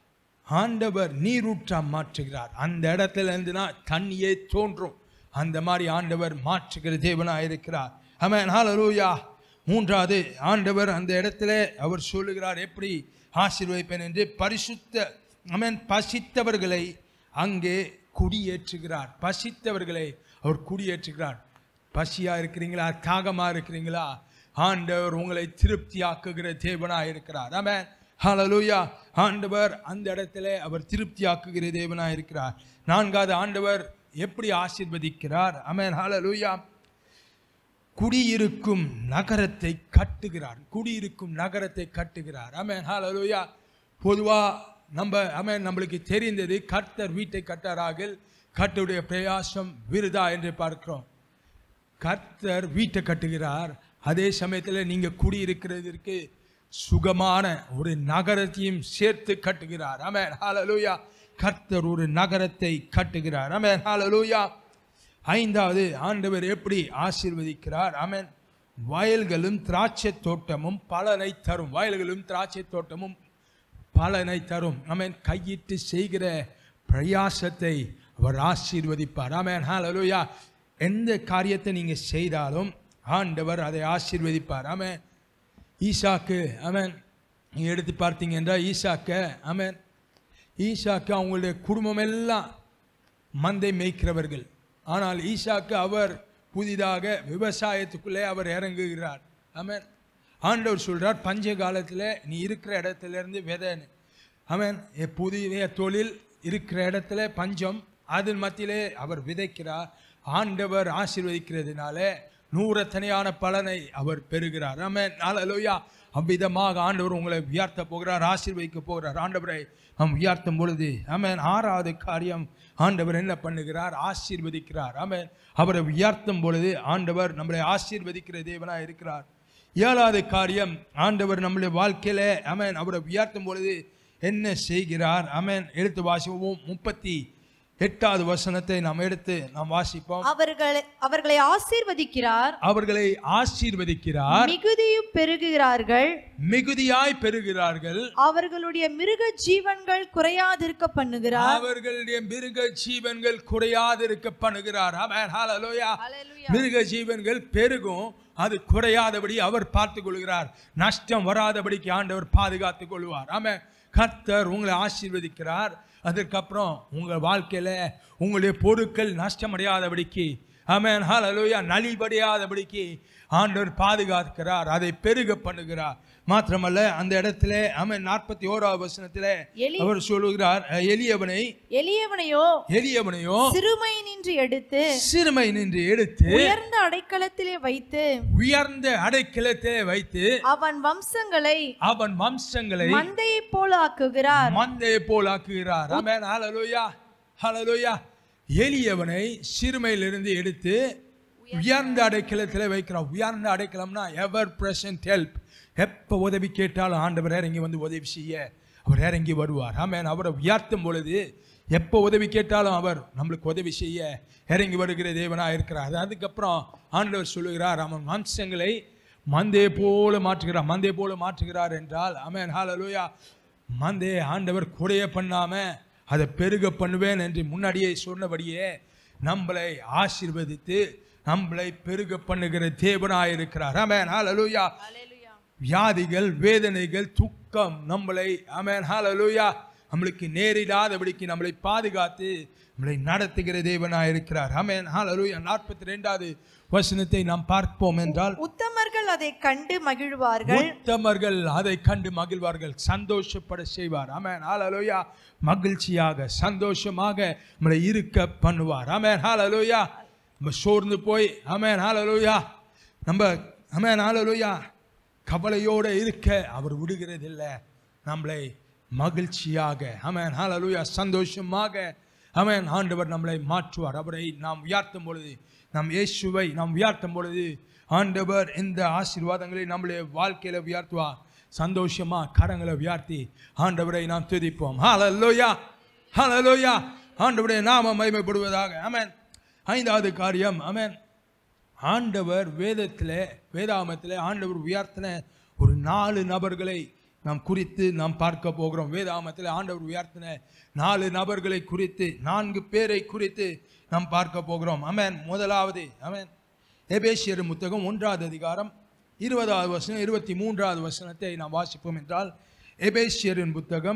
ஆண்டவர் நீரூற்றா மாற்றுகிறார் அந்த இடத்துல இருந்துனா தண்ணியே தோன்றும் அந்த மாதிரி ஆண்டவர் மாற்றுகிற தேவனாய் இருக்கிறார் ஆமென் ஹalleluya மூன்றாவது ஆண்டவர் அந்த இடத்துல அவர் சொல்லுகிறார் எப்படி ஆசீர்வதிப்பேன் என்று பரிசுத்த ஆமென் பசித்தவர்களை அங்கே குடியேற்றுகிறார் பசித்தவர்களை அவர் குடியேற்றுகிறார் பசியா இருக்கிறீங்களா தாகமா இருக்கிறீங்களா ஆண்டவர் உங்களை திருப்தியாக்குகிற தேவனாய் இருக்கிறார் ஆமென் ஹalleluya ஆண்டவர் அந்த இடத்துல அவர் திருப்தியாக்குகிற தேவனாய் இருக்கிறார் நான்காவது ஆண்டவர் எப்படி ஆசீர்வதிக்கிறார் ஆமென் ஹalleluya குடியிருக்கும் நகரத்தை கட்டுகிறார் குடியிருக்கும் நகரத்தை கட்டுகிறார் ஆமென் ஹalleluya பொதுவா நம்ம ஆமென் நம்மளுக்கு தெரிந்தது கர்த்தர் வீட்டை கட்டாராகில் கர்த்தருடைய பிரயாசம் விருதா என்று பார்க்கிறோம் கர்த்தர் வீட்டை கட்டுகிறார் அதே சமயத்தில் நீங்க குடியிருக்கிறதற்கு சுகமான ஒரு நகரத்தையும் சேர்த்து கட்டுகிறார் ஆமென் ஹalleluya கர்த்தர் ஒரு நகரத்தை கட்டுகிறார் ஆமென் ஹalleluya ஐந்தாவது ஆண்டவர் எப்படி ஆசீர்வதிக்கிறார் ஆமென் வயல்களும் திராட்சை தோட்டமும் பலனை தரும் வயல்களும் திராட்சை தோட்டமும் பலனை தரும் ஆமென் கையிட்டு செய்கிற பிரயாசத்தை அவர் ஆசீர்வதிப்பார் ஆமென் ஹalleluya எந்த காரியத்தை நீங்க செய்தாலும் ஆண்டவர் அதை ஆசீர்வதிப்பார் ஆமென் ஈசாக்கு ஆமென் நீங்க எடுத்து பார்த்தீங்க என்றால் ஈசாக்க ஆமென் ஈசாக்கு அவங்களுடைய குடும்பம் எல்லாம் மந்தை மேய்க்கிறவர்கள் ஆனால் ஈசாக்கு அவர் புதிதாக விவசாயத்துக்குள்ளே அவர் இறங்குகிறார் ஆமென் ஆண்டவர் சொல்றார் பஞ்ச காலத்தில் நீ இருக்கிற இடத்துல இருந்து விதைன்னு ஆமென் எ- புதிய தொழில் இருக்கிற இடத்துல பஞ்சம் அதன் மத்தியிலே அவர் விதைக்கிறார் ஆண்டவர் ஆசீர்வதிக்கிறதுனால நூறத்தனையான பலனை அவர் பெறுகிறார் ஆமென் ஹalleluya அவ்விதமாக ஆண்டவர் உங்களை உயர்த்த போகிறார் ஆசீர்வதிக்க போகிறார் ஆண்டவரை நாம் உயர்த்தும் பொழுது ஆமென் ஆறாவது காரியம் ஆண்டவர் என்ன பண்ணுகிறார் ஆசீர்வதிக்கிறார் ஆமென் அவரை உயர்த்தும் பொழுது ஆண்டவர் நம்மளை ஆசீர்வதிக்கிற தேவனாக இருக்கிறார் ஏழாவது காரியம் ஆண்டவர் நம்முடைய வாழ்க்கையில ஆமென் அவரை உயர்த்தும் பொழுது என்ன செய்கிறார் ஆமென் எடுத்து வாசிப்போம் முப்பத்தி எட்டாவது வசனத்தை நாம் எடுத்து நாம் வாசிப்போம் அவர்களை அவர்களை ஆசீர்வதிக்கிறார் அவர்களை ஆசீர்வதிக்கிறார் மிகுதியும் பெருகுகிறார்கள் மிகுதியாய் பெறுகிறார்கள் அவர்களுடைய மிருக ஜீவன்கள் குறையாதிருக்க பண்ணுகிறார் அவர்களுடைய மிருக ஜீவன்கள் குறையாதிருக்க பண்ணுகிறார் ஆமென் ஹalleluya மிருக ஜீவன்கள் பெருகும் அது குறையாதபடி அவர் பார்த்துக் கொள்கிறார் நஷ்டம் வராதபடிக்கு ஆண்டவர் பாதுகாத்துக் கொள்வார் ஆமென் கர்த்தர் உங்களை ஆசீர்வதிக்கிறார் அதற்கப்புறம் உங்கள் வாழ்க்கையில உங்களுடைய பொருட்கள் நஷ்டமடையாதபடிக்கு ஆமென் ஹalleluya நலிபடியாதபடிக்கு ஆண்டவர் பாதுகாக்கிறார் அதை பெருக பண்ணுகிறார் மாத்திரமல்ல அந்த இடத்துல ஆமென் நாற்பத்தி ஓராவது வசனத்திலே எலி- அவர் சொல்லுகிறார் அஹ், எளியவனை எளியவனையோ எளியவனையோ சிறுமை நின்று எடுத்து சிறுமை நின்று எடுத்து உயர்ந்த அடைக்கலத்திலே வைத்து உயர்ந்த அடைக்கலத்தை வைத்து அவன் வம்சங்களை அவன் வம்சங்களை மந்தையைப் போல ஆக்குகிறார் மந்தையை போல் ஆக்குகிறார் ஆமென் ஹalleluya ஹalleluya எளியவனை சிறுமையிலிருந்து எடுத்து உயர்ந்த அடைக்கலத்தில் வைக்கிறார் உயர்ந்த அடைக்கலம்னா எவர் பிரசன்ட் ஹெல்ப் எப்போ உதவி கேட்டாலும் ஆண்டவர் இறங்கி வந்து உதவி செய்ய அவர் இறங்கி வருவார் ஆமென் அவரை உயர்த்தும் பொழுது எப்போ உதவி கேட்டாலும் அவர் நம்மளுக்கு உதவி செய்ய இறங்கி வருகிற தேவனாக இருக்கிறார் அதுக்கப்புறம் ஆண்டவர் சொல்லுகிறார் அவன் வம்சங்களை மந்தையை போல மாற்றுகிறார் மந்தையை போல மாற்றுகிறார் என்றால் ஆமென் ஹalleluya மந்தையை ஆண்டவர் குறைய பண்ணாம அதை பெருக பண்ணுவேன் என்று முன்னாடியே சொன்னபடியே நம்மளை ஆசீர்வதித்து நம்மளை பெருக பண்ணுகிற தேவனாய் இருக்கிறார் ஆமென் ஹalleluya வியாதிகள் வேதனைகள் துக்கம் நம்மளை ஆமென் ஹalleluya நம்மளுக்கு நேரிடாதபடிக்கு நம்மளை பாதுகாத்து நம்மளை நடத்துகிற தேவனாய் இருக்கிறார் ஆமென் ஹalleluya நாற்பத்தி ரெண்டாவது வசனத்தை நாம் பார்ப்போம் என்றால் உத்தமர்கள் அதை கண்டு மகிழ்வார்கள் உத்தமர்கள் அதை கண்டு மகிழ்வார்கள் சந்தோஷப்பட செய்வார் ஆமென் ஹalleluya மகிழ்ச்சியாக சந்தோஷமாக நம்மளை இருக்க பண்ணுவார் ஆமென் ஹalleluya நம்ம சோர்ந்து போய் ஆமென் ஹalleluya நம்ம ஆமென் ஹalleluya கவலையோட இருக்க அவர் விடுகிறதில்லை நம்மளை மகிழ்ச்சியாக ஆமென் ஹalleluya சந்தோஷமாக ஆமென் ஆண்டவர் நம்மளை மாற்றுவார் அவரை நாம் உயர்த்தும் பொழுது நாம் இயேசுவை நாம் உயர்த்தும் பொழுது ஆண்டவர் இந்த ஆசீர்வாதங்களை நம்மளுடைய வாழ்க்கையில உயர்த்துவார் சந்தோஷமா கரங்களை உயர்த்தி ஆண்டவரை நாம் துதிப்போம் ஹalleluya ஹalleluya ஆண்டவருடைய நாம மகிமைப்படுவதாக ஆமென் ஐந்தாவது காரியம் ஆமென் ஆண்டவர் வேதத்தில் வேதாமத்தில் ஆண்டவர் உயர்த்தின ஒரு நாலு நபர்களை நாம் குறித்து நாம் பார்க்க போகிறோம் வேதாமத்தில் ஆண்டவர் உயர்த்தின நாலு நபர்களை குறித்து நான்கு பேரை குறித்து நாம் பார்க்க போகிறோம் அமேன் முதலாவது அமேன் எபேசியர் புத்தகம் ஒன்றாவது அதிகாரம் இருபதாவது வசனம் இருபத்தி மூன்றாவது வசனத்தை நாம் வாசிப்போம் என்றால் எபேசியரின் புத்தகம்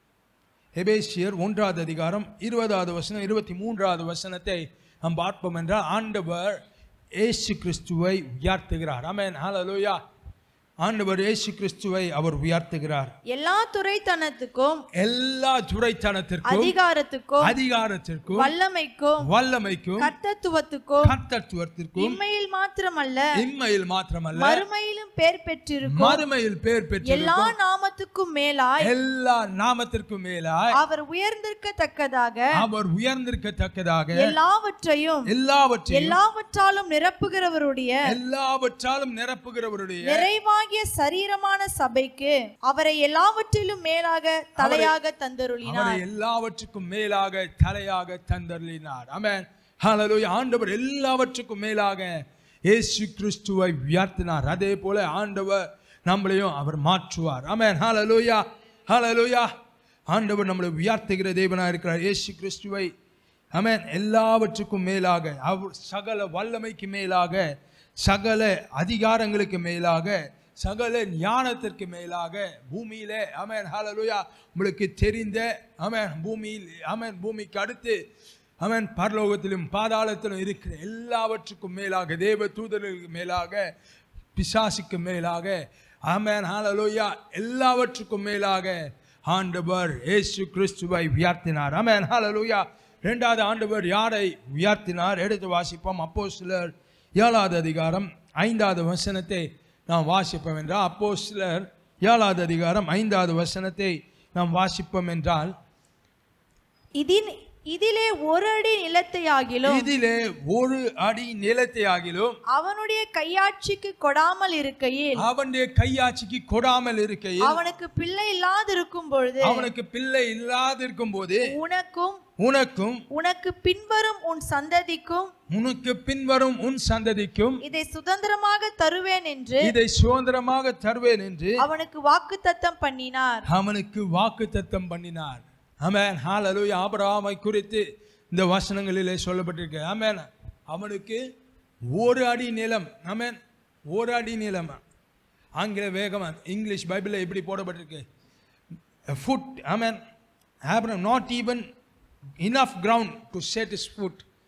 எபேசியர் ஒன்றாவது அதிகாரம் இருபதாவது வசனம் இருபத்தி மூன்றாவது வசனத்தை நாம் பார்ப்போம் என்றால் ஆண்டவர் இயேசு கிறிஸ்துவை உயர்த்துகிறார் ஆமென் ஹalleluya ஆண்டவர் இயேசு கிறிஸ்துவை அவர் உயர்த்துகிறார் எல்லா துறைத்தனத்துக்கும் எல்லா துறைத்தனத்திற்கும் அதிகாரத்துக்கும் அதிகாரத்திற்கும் வல்லமைக்கும் வல்லமைக்கும் கர்த்தத்துவத்துக்கும் கர்த்தத்துவத்திற்கும் இம்மையில் மாத்திரமல்ல இம்மையில் மாத்திரமல்ல மறுமையிலும் பேர் பெற்றிருக்கும் மறுமையில் பேர் எல்லா பெற்று நாமத்துக்கும் மேலாய் எல்லா நாமத்திற்கும் மேலாய் அவர் உயர்ந்திருக்கத்தக்கதாக அவர் உயர்ந்திருக்கத்தக்கதாக எல்லாவற்றையும் எல்லாவற்றையும் எல்லாவற்றாலும் நிரப்புகிறவருடைய எல்லாவற்றாலும் நிரப்புகிறவருடைய நிறைவாகிய சரீரமான சபைக்கு அவரை எல்லாவற்றிலும் மேலாக தலையாக தந்தருளினார் அவரை எல்லாவற்றுக்கும் மேலாக தலையாக தந்தருளினார் ஆமென் ஹalleluya ஆண்டவர் எல்லாவற்றுக்கும் மேலாக இயேசு கிறிஸ்துவை உயர்த்தினார் அதே போல ஆண்டவர் நம்மளையும் அவர் மாற்றுவார் ஆமென் ஹalleluya ஹalleluya ஆண்டவர் நம்மளை உயர்த்துகிற தேவனாக இருக்கிறார் இயேசு கிறிஸ்துவை ஆமென் எல்லாவற்றுக்கும் மேலாக அவர் சகல வல்லமைக்கு மேலாக சகல அதிகாரங்களுக்கு மேலாக சகல ஞானத்திற்கு மேலாக பூமியிலே ஆமென் ஹalleluya உங்களுக்கு தெரிந்த ஆமென் பூமியில் ஆமென் பூமிக்கு அடுத்து அவன் பரலோகத்திலும் பாதாளத்திலும் இருக்கிற எல்லாவற்றுக்கும் மேலாக தேவ தூதர்களுக்கு மேலாக பிசாசுக்கு மேலாக ஆமென் ஹalleluya எல்லாவற்றுக்கும் மேலாக ஆண்டவர் இயேசு கிறிஸ்துவை உயர்த்தினார் ஆமென் ஹalleluya இரண்டாவது ஆண்டவர் யாரை உயர்த்தினார் எடுத்து வாசிப்போம் அப்போ சிலர் ஏழாவது அதிகாரம் ஐந்தாவது வசனத்தை நாம் வாசிப்போம் என்றால் அப்போ சிலர் ஏழாவது அதிகாரம் ஐந்தாவது வசனத்தை நாம் வாசிப்போம் என்றால் இதின் இதிலே ஒரு அடி நிலத்தையாகிலும் இதிலே ஒரு அடி நிலத்தை ஆகிலும் அவனுடைய கையாட்சிக்கு கொடாமல் இருக்கையில் அவனுடைய கையாட்சிக்கு கொடாமல் இருக்கையில் அவனுக்கு பிள்ளை இல்லாதிருக்கும் பொழுது அவனுக்கு பிள்ளை இல்லாதிருக்கும் போது உனக்கும் உனக்கும் உனக்கு பின்வரும் உன் சந்ததிக்கும் உனக்கு பின்வரும் உன் சந்ததிக்கும் இதை சுதந்திரமாக தருவேன் என்று இதை சுதந்திரமாக தருவேன் என்று அவனுக்கு வாக்குத்தத்தம் பண்ணினார் அவனுக்கு வாக்கு தத்தம் பண்ணினார் ஆமென் ஹalleluya ஆபிரகாமை குறித்து இந்த வசனங்களிலே சொல்லப்பட்டிருக்கு ஆமென் அவனுக்கு ஒரு அடி நிலம் ஆமென் ஒரு அடி நிலம் ஆங்கில வேகம் இங்கிலீஷ் பைபிளில் எப்படி போடப்பட்டிருக்கு ஃபுட் ஆமென் Abram not even enough ground to set his foot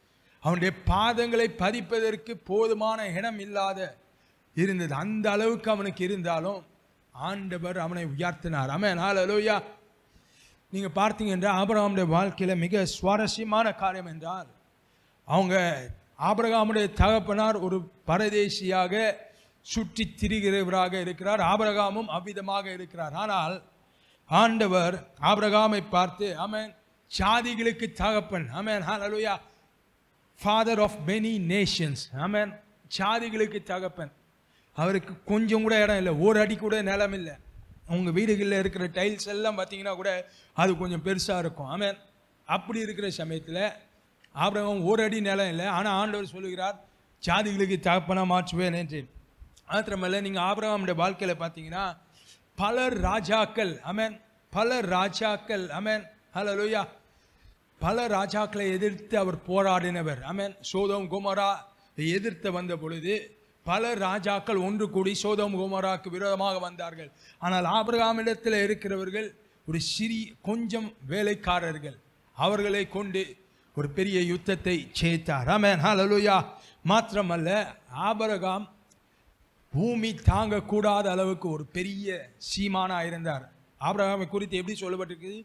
அவனுடைய பாதங்களை பதிப்பதற்கு போதுமான இடம் இல்லாத இருந்தது அந்த அளவுக்கு அவனுக்கு இருந்தாலும் ஆண்டவர் அவனை உயர்த்தினார் ஆமென் ஹalleluya நீங்க பார்த்தீங்க என்றால் ஆபிரகாமுடைய வாழ்க்கையில மிக சுவாரஸ்யமான காரியம் என்றால் அவங்க ஆபிரகாமுடைய தகப்பனார் ஒரு பரதேசியாக சுற்றி திரிகிறவராக இருக்கிறார் ஆபிரகாமும் அவ்விதமாக இருக்கிறார் ஆனால் ஆண்டவர் ஆபிரகாமை பார்த்து ஆமென் சாதிகளுக்கு தகப்பன் ஆமென் ஹalleluya ஃபாதர் ஆஃப் மெனி நேஷன்ஸ் ஆமென் சாதிகளுக்கு தகப்பன் அவருக்கு கொஞ்சம் கூட இடம் இல்லை ஒரு அடி கூட நிலம் இல்லை உங்கள் வீடுகளில் இருக்கிற டைல்ஸ் எல்லாம் பார்த்தீங்கன்னா கூட அது கொஞ்சம் பெருசாக இருக்கும் ஆமென் அப்படி இருக்கிற சமயத்தில் ஆபிரகாம் ஒரு அடி நிலம் இல்லை ஆனால் ஆண்டவர் சொல்லுகிறார் சாதிகளுக்கு தகப்பனாக மாற்றுவேன் என்று மாத்திரமல்ல நீங்கள் ஆபிரகாமுடைய வாழ்க்கையில் பார்த்தீங்கன்னா பல ராஜாக்கள் அமேன் பல ராஜாக்கள் அமேன் ஹalleluya பல ராஜாக்களை எதிர்த்து அவர் போராடினவர் அமேன் சோதம் குமரா எதிர்த்து வந்த பொழுது பல ராஜாக்கள் ஒன்று கூடி சோதம் குமராக்கு விரோதமாக வந்தார்கள் ஆனால் ஆபிரகாமிடத்தில் இருக்கிறவர்கள் ஒரு சிறிய கொஞ்சம் வேலைக்காரர்கள் அவர்களை கொண்டு ஒரு பெரிய யுத்தத்தை ஜெயித்தார் ஆமென் ஹalleluya மாத்திரமல்ல ஆபிரகாம் பூமி தாங்கக்கூடாத அளவுக்கு ஒரு பெரிய சீமானா இருந்தார் ஆபிரகாமை குறித்து எப்படி சொல்லப்பட்டிருக்குது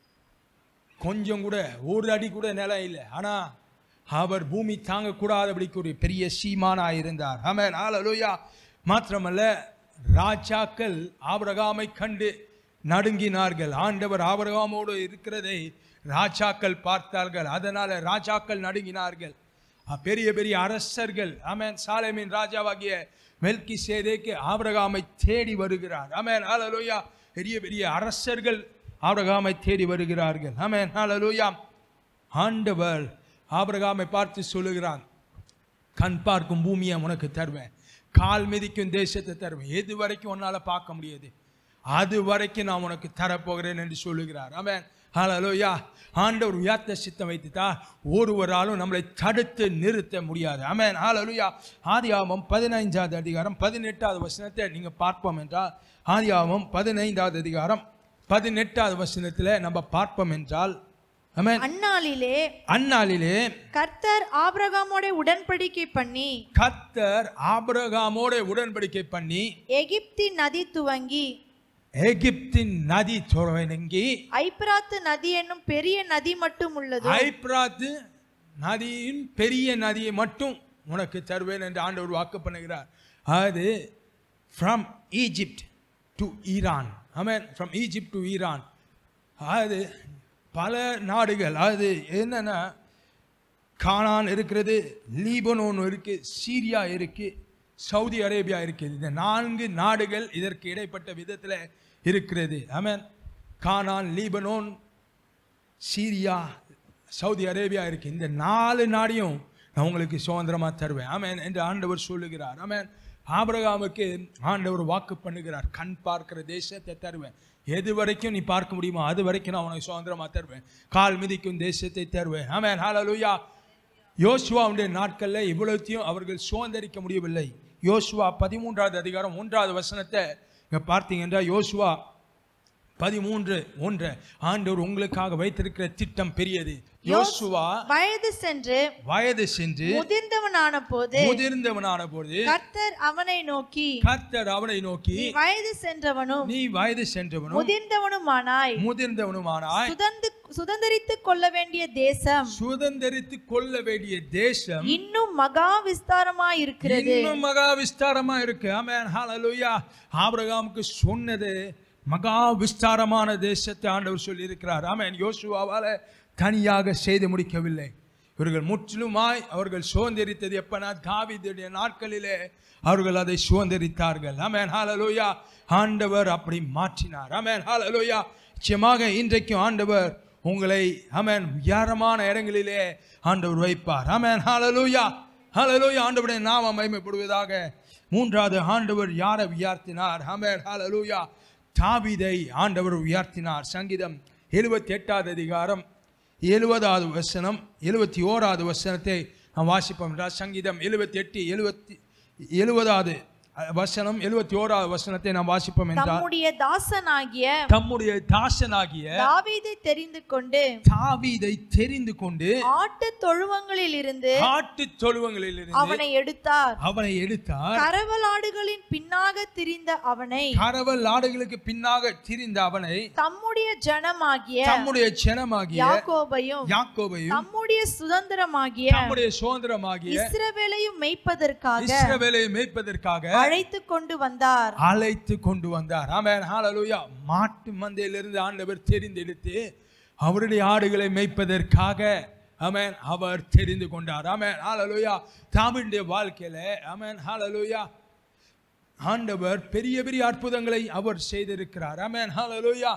கொஞ்சம் கூட ஒரு அடி கூட நிலம் இல்லை ஆனா அவர் பூமி தாங்கக்கூடாதபடிக்கு ஒரு பெரிய சீமானா இருந்தார் ஆமென் ஹalleluya மாத்திரமல்ல ராஜாக்கள் ஆபிரகாமை கண்டு நடுங்கினார்கள் ஆண்டவர் ஆபிரகாமோடு இருக்கிறதை ராஜாக்கள் பார்த்தார்கள் அதனால ராஜாக்கள் நடுங்கினார்கள் அஹ் பெரிய பெரிய அரசர்கள் ஆமென் சாலேமின் ராஜாவாகிய மெல்கி சேதேக்கு ஆபிரகாமை தேடி வருகிறார் ஆமென் ஹalleluya பெரிய பெரிய அரசர்கள் ஆபிரகாமை தேடி வருகிறார்கள் ஆமென் ஹalleluya ஆண்டவர் ஆபிரகாமை பார்த்து சொல்லுகிறான் கண் பார்க்கும் பூமியை உனக்கு தருவேன் கால் மிதிக்கும் தேசத்தை தருவேன் எது வரைக்கும் உன்னால பார்க்க முடியாது அது வரைக்கும் நான் உனக்கு தரப்போகிறேன் என்று சொல்லுகிறார் ஆமென் ஹalleluya ஆண்டவர் உயர்த்த சித்தம் வைத்துட்டா ஒருவராலும் நம்மளை தடுத்து நிறுத்த முடியாது ஆமென் ஹalleluya ஆதியாகமம் பதினைஞ்சாவது அதிகாரம் பதினெட்டாவது வசனத்தை நீங்க பார்ப்போம் என்றால் ஆதியாகமம் பதினைந்தாவது அதிகாரம் பதினெட்டாவது வசனத்தில் நம்ம பார்ப்போம் என்றால் ஆமென் அந்நாளிலே அந்நாளிலே கர்த்தர் ஆபிரகாமோட உடன்படிக்கை பண்ணி கர்த்தர் ஆபிரகாமோட உடன்படிக்கை பண்ணி எகிப்தின் நதி துவங்கி எகிப்தின் நதி தொடங்கி ஐப்ராத்து நதி என்னும் பெரிய நதி மட்டும் உள்ளது ஐப்ராத்து நதியின் பெரிய நதியை மட்டும் உனக்கு தருவேன் என்று ஆண்டவர் வாக்கு பண்ணுகிறார் அது ஃப்ரம் ஈஜிப்ட் டு ஈரான் ஆமென் ஃப்ரம் ஈஜிப்ட் டு ஈரான் அது பல நாடுகள் அது என்னன்னா கானான் இருக்கிறது லீபனோன் இருக்கு சீரியா இருக்கு சவுதி அரேபியா இருக்குது இந்த நான்கு நாடுகள் இதற்கு இடைப்பட்ட விதத்தில் இருக்கிறது ஆமென் Canaan Lebanon Syria Saudi Arabia இருக்கு இந்த நாலு நாடையும் நான் உங்களுக்கு சுதந்திரமா தருவேன் ஆமென் என்று ஆண்டவர் சொல்லுகிறார் ஆமென் ஆபிரகாமுக்கு ஆண்டவர் வாக்கு பண்ணுகிறார் கண் பார்க்கிற தேசத்தை தருவேன் எது வரைக்கும் நீ பார்க்க முடியுமோ அது வரைக்கும் நான் உனக்கு சுதந்திரமா தருவேன் கால் மிதிக்கும் தேசத்தை தருவேன் ஆமென் ஹalleluya யோசுவாவுடைய நாட்களில் இவ்வளவுத்தையும் அவர்கள் சுதந்திரிக்க முடியவில்லை யோசுவா பதிமூன்றாவது அதிகாரம் ஒன்றாவது வசனத்தை இங்க பார்த்தீங்கன்னா யோசுவா பதிமூன்று ஒன்று ஆண்டவர் உங்களுக்காக வைத்திருக்கிற திட்டம் பெரியது யோசுவா வயது சென்று வயது சென்று முதிர்ந்தவனான போது முதிர்ந்தவனான பொழுது கர்த்தர் அவனை நோக்கி கர்த்தர் அவனை நோக்கி நீ வயது சென்றவனும் நீ வயது சென்றவனும் முதிர்ந்தவனுமானாய் முதிர்ந்தவனுமானாய் சுதந்து சுதந்திரித்துக் கொள்ள வேண்டிய தேசம் சுதந்திரித்து கொள்ள வேண்டிய தேசம் இன்னும் மகா விஸ்தாரமாய் இருக்கிறது இன்னும் மகா விஸ்தாரமா இருக்கு ஆமென் ஹalleluya ஆபிரகாமுக்கு சொன்னது மகா விஸ்தாரமான தேசத்தை ஆண்டவர் சொல்லி இருக்கிறார் ஆமென் யோசுவாவால தனியாக செய்து முடிக்கவில்லை இவர்கள் முற்றிலுமாய் அவர்கள் சுதந்திரித்தது எப்பனா தாவீதுடைய நாட்களிலே அவர்கள் அதை சுதந்திரித்தார்கள் ஆமென் ஹalleluya ஆண்டவர் அப்படி மாற்றினார் ஆமென் ஹalleluya நிச்சயமாக இன்றைக்கும் ஆண்டவர் உங்களை ஆமென் உயரமான இடங்களிலே ஆண்டவர் வைப்பார் ஆமென் ஹalleluya ஹalleluya ஆண்டவருடைய நாமம் மகிமைப்படுவதாக மூன்றாவது ஆண்டவர் யாரை உயர்த்தினார் ஆமென் ஹalleluya தாவீதை ஆண்டவர் உயர்த்தினார் சங்கீதம் எழுபத்தி எட்டாவது அதிகாரம் எழுபதாவது வசனம் எழுபத்தி ஓராவது வசனத்தை நாம் வாசிப்போம் என்றால் சங்கீதம் எழுபத்தி எட்டு எழுபத்தி எழுபதாவது வசனம் எழுபத்தி ஓராவது வசனத்தை நாம் வாசிப்போம் என்றால் தம்முடைய தாசனாகிய தம்முடைய தாசனாகிய தாவீதை தெரிந்து கொண்டு தாவீதை தெரிந்து கொண்டு ஆட்டு தொழுவங்களில் இருந்து ஆட்டு தொழுவங்களில் இருந்து அவனை எடுத்தார் அவனை எடுத்தார் கரவலாடுகளின் பின்னாக திரிந்த அவனை கரவல் ஆடுகளுக்கு பின்னாக திரிந்த அவனை தம்முடைய ஜனமாகிய தம்முடைய ஜனமாகிய யாக்கோபையும் யாக்கோபையும் தம்முடைய சுதந்திரமாகிய தம்முடைய சுதந்திரமாகிய இஸ்ரவேலையும் மேய்ப்பதற்காக இஸ்ரவேலை மேய்ப்பதற்காக அழைத்து கொண்டு வந்தார் அழைத்து கொண்டு வந்தார் ஆமென் ஹalleluya மாட்டு மந்தையிலிருந்து ஆண்டவர் தெரிந்தெடுத்து அவருடைய ஆடுகளை மேய்ப்பதற்காக ஆமென் அவர் தெரிந்து கொண்டார் ஆமென் ஹalleluya தாவீதுடைய வாழ்க்கையில ஆமென் ஹalleluya ஆண்டவர் பெரிய பெரிய அற்புதங்களை அவர் செய்திருக்கிறார் ஆமென் ஹalleluya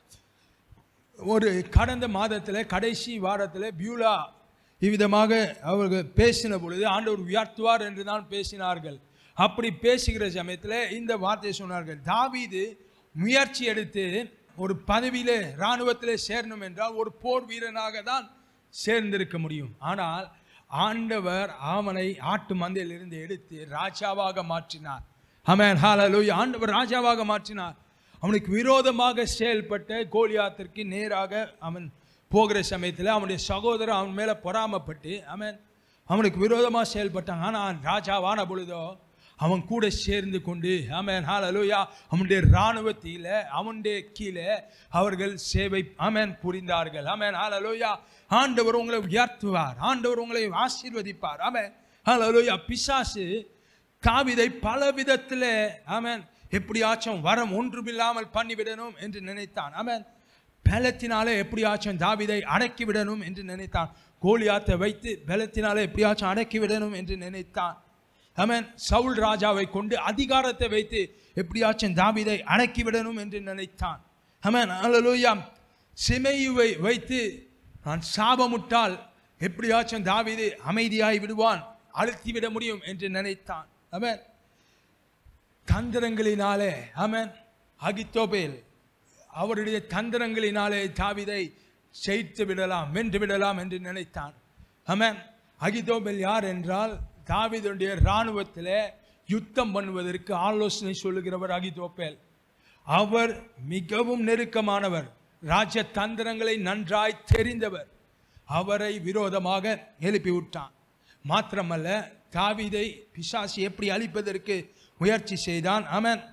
ஒரு கடந்த மாதத்தில் கடைசி வாரத்தில் பியூலா இவ்விதமாக அவர்கள் பேசின பொழுது ஆண்டவர் உயர்த்துவார் என்று தான் பேசினார்கள் அப்படி பேசுகிற சமயத்தில் இந்த வார்த்தையை சொன்னார்கள் தாவீது முயற்சி எடுத்து ஒரு பதவியிலே இராணுவத்திலே சேரணும் என்றால் ஒரு போர் வீரனாக தான் சேர்ந்திருக்க முடியும் ஆனால் ஆண்டவர் அவனை ஆட்டு மந்தையிலிருந்து எடுத்து ராஜாவாக மாற்றினார் ஆமென் ஹalleluya ஆண்டவர் ராஜாவாக மாற்றினார் அவனுக்கு விரோதமாக செயல்பட்ட கோலியாத்திற்கு நேராக அவன் போகிற சமயத்தில் அவனுடைய சகோதரன் அவன் மேலே பொறாமப்பட்டு அவன் அவனுக்கு விரோதமாக செயல்பட்டான் ஆனால் ராஜாவான பொழுதோ அவன் கூட சேர்ந்து கொண்டு ஆமென் ஹalleluya அவனுடைய இராணுவத்தில அவனுடைய கீழே அவர்கள் சேவை ஆமென் புரிந்தார்கள் ஆமென் ஹalleluya ஆண்டவர் உங்களை உயர்த்துவார் ஆண்டவர் உங்களை ஆசீர்வதிப்பார் ஆமென் ஹalleluya பிசாசு தாவிதை பல விதத்தில் ஆமென் எப்படியாச்சும் வரம் ஒன்றுமில்லாமல் பண்ணிவிடணும் என்று நினைத்தான் ஆமென் பலத்தினாலே எப்படியாச்சும் தாவிதை அடக்கி விடணும் என்று நினைத்தான் கோலியாத்தை வைத்து பலத்தினாலே எப்படியாச்சும் அடக்கி விடணும் என்று நினைத்தான் ஆமென் சவுல் ராஜாவை கொண்டு அதிகாரத்தை வைத்து எப்படியாச்சும் தாவிதை அடக்கி விடணும் என்று நினைத்தான் ஆமென் அல்லேலூயா சிமையுவை வைத்து நான் சாபமுட்டால் எப்படியாச்சும் தாவீது அமைதியாய் விடுவான் அழுத்தி விட முடியும் என்று நினைத்தான் ஆமென் தந்திரங்களினாலே ஆமென் அகித்தோபேல் அவருடைய தந்திரங்களினாலே தாவிதை ஜெயித்து விடலாம் வென்று விடலாம் என்று நினைத்தான் ஆமென் அகிதோபேல் யார் என்றால் தாவீதுடைய இராணுவத்திலே யுத்தம் பண்ணுவதற்கு ஆலோசனை சொல்லுகிறவர் அகிதோப்பேல் அவர் மிகவும் நெருக்கமானவர் ராஜ தந்திரங்களை நன்றாய் தெரிந்தவர் அவரை விரோதமாக எழுப்பி விட்டான் மாத்திரமல்ல தாவீதை பிசாசு எப்படி அழிப்பதற்கு முயற்சி செய்தான் அவன்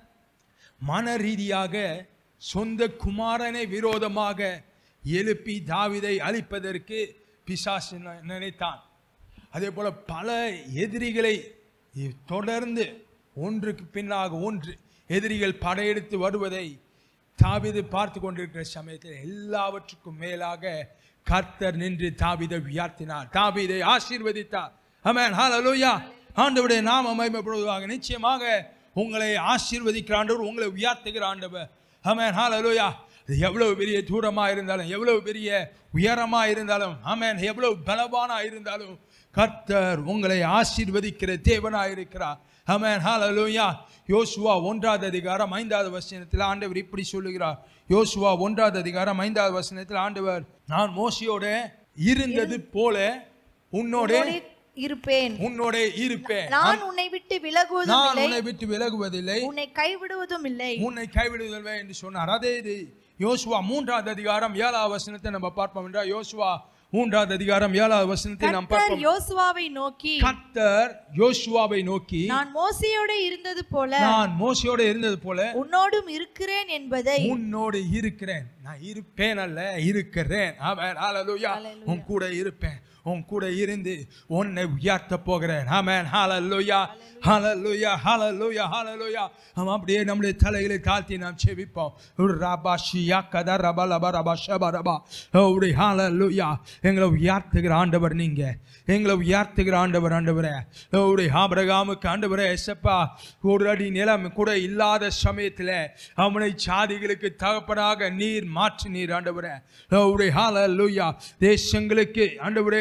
மன ரீதியாக சொந்த குமாரனை விரோதமாக எழுப்பி தாவீதை அழிப்பதற்கு பிசாசு நி- நினைத்தான் அதே போல பல எதிரிகளை இ- தொடர்ந்து ஒன்றுக்கு பின்னாக ஒன்று எதிரிகள் படையெடுத்து வருவதை தாவீது பார்த்து கொண்டிருக்கிற சமயத்தில் எல்லாவற்றுக்கும் மேலாக கர்த்தர் நின்று தாவீதை உயர்த்தினார் தாவீதை ஆசீர்வதித்தார் ஆமென் ஹalleluya ஆண்டவருடைய நாம மகிமைப்படுவதாக நிச்சயமாக உங்களை ஆசீர்வதிக்கிற ஆண்டவர் உங்களை உயர்த்துகிற ஆண்டவர் ஆமென் ஹalleluya அது எவ்வளவு பெரிய தூரமா இருந்தாலும் எவ்வளவு பெரிய உயரமா இருந்தாலும் ஆமென் எவ்வளவு பலவானா இருந்தாலும் கர்த்தர் உங்களை ஆசீர்வதிக்கிற தேவனா இருக்கிறார் ஆமென் ஹalleluya யோசுவா ஒன்றாவது அதிகாரம் ஐந்தாவது வசனத்தில் ஆண்டவர் இப்படி சொல்லுகிறார் யோசுவா ஒன்றாவது அதிகாரம் ஐந்தாவது வசனத்தில் ஆண்டவர் நான் மோசியோட இருந்தது போல உன்னோட உன்னோடே இருப்பேன் உன்னோட இருப்பேன் நான் உன்னை விட்டு விலகுவதும் நான் இல்லை உன்னை விட்டு விலகுவதில்லை உன்னை கைவிடுவதும் இல்லை உன்னை கைவிடுதல்வே என்று சொன்னார் அதே இது யோசுவா மூன்றாவது அதிகாரம் ஏழாவது வசனத்தை நம்ம பார்ப்போம் என்றால் யோசுவா மூன்றாவது அதிகாரம் ஏழாவது வசனத்தை நாம் கர்த்தர் பார்ப்போம் யோசுவாவை நோக்கி கர்த்தர் யோசுவாவை நோக்கி நான் மோசையோட இருந்தது போல நான் மோசையோட இருந்தது போல உன்னோடும் இருக்கிறேன் என்பதை உன்னோடு இருக்கிறேன் நான் இருப்பேன் அல்ல இருக்கிறேன் ஆமென் ஹalleluya உன் கூட இருப்பேன் உன் கூட இருந்து உன்னை உயர்த்த போகிறேன் ஆமென் ஹalleluya ஹalleluya ஹalleluya ஹalleluya நாம் அப்படியே நம்முடைய தலைகளை தாழ்த்தி நாம் செவிப்போம் ரபா ஷியா கதா ரபா லபா ரபா ஷபா ரபா அப்படி ஹalleluya எங்களை உயர்த்துகிற ஆண்டவர் நீங்க எங்களை உயர்த்துகிற ஆண்டவர் ஆண்டவரே அப்படி ஆபிரகாமுக்கு ஆண்டவரே எசப்பா ஒரு அடி நிலம் கூட இல்லாத சமயத்தில் அவனை சாதிகளுக்கு தகப்பனாக நீர் மாற்றி நீர் ஆண்டவரே அப்படி ஹalleluya தேசங்களுக்கு ஆண்டவரே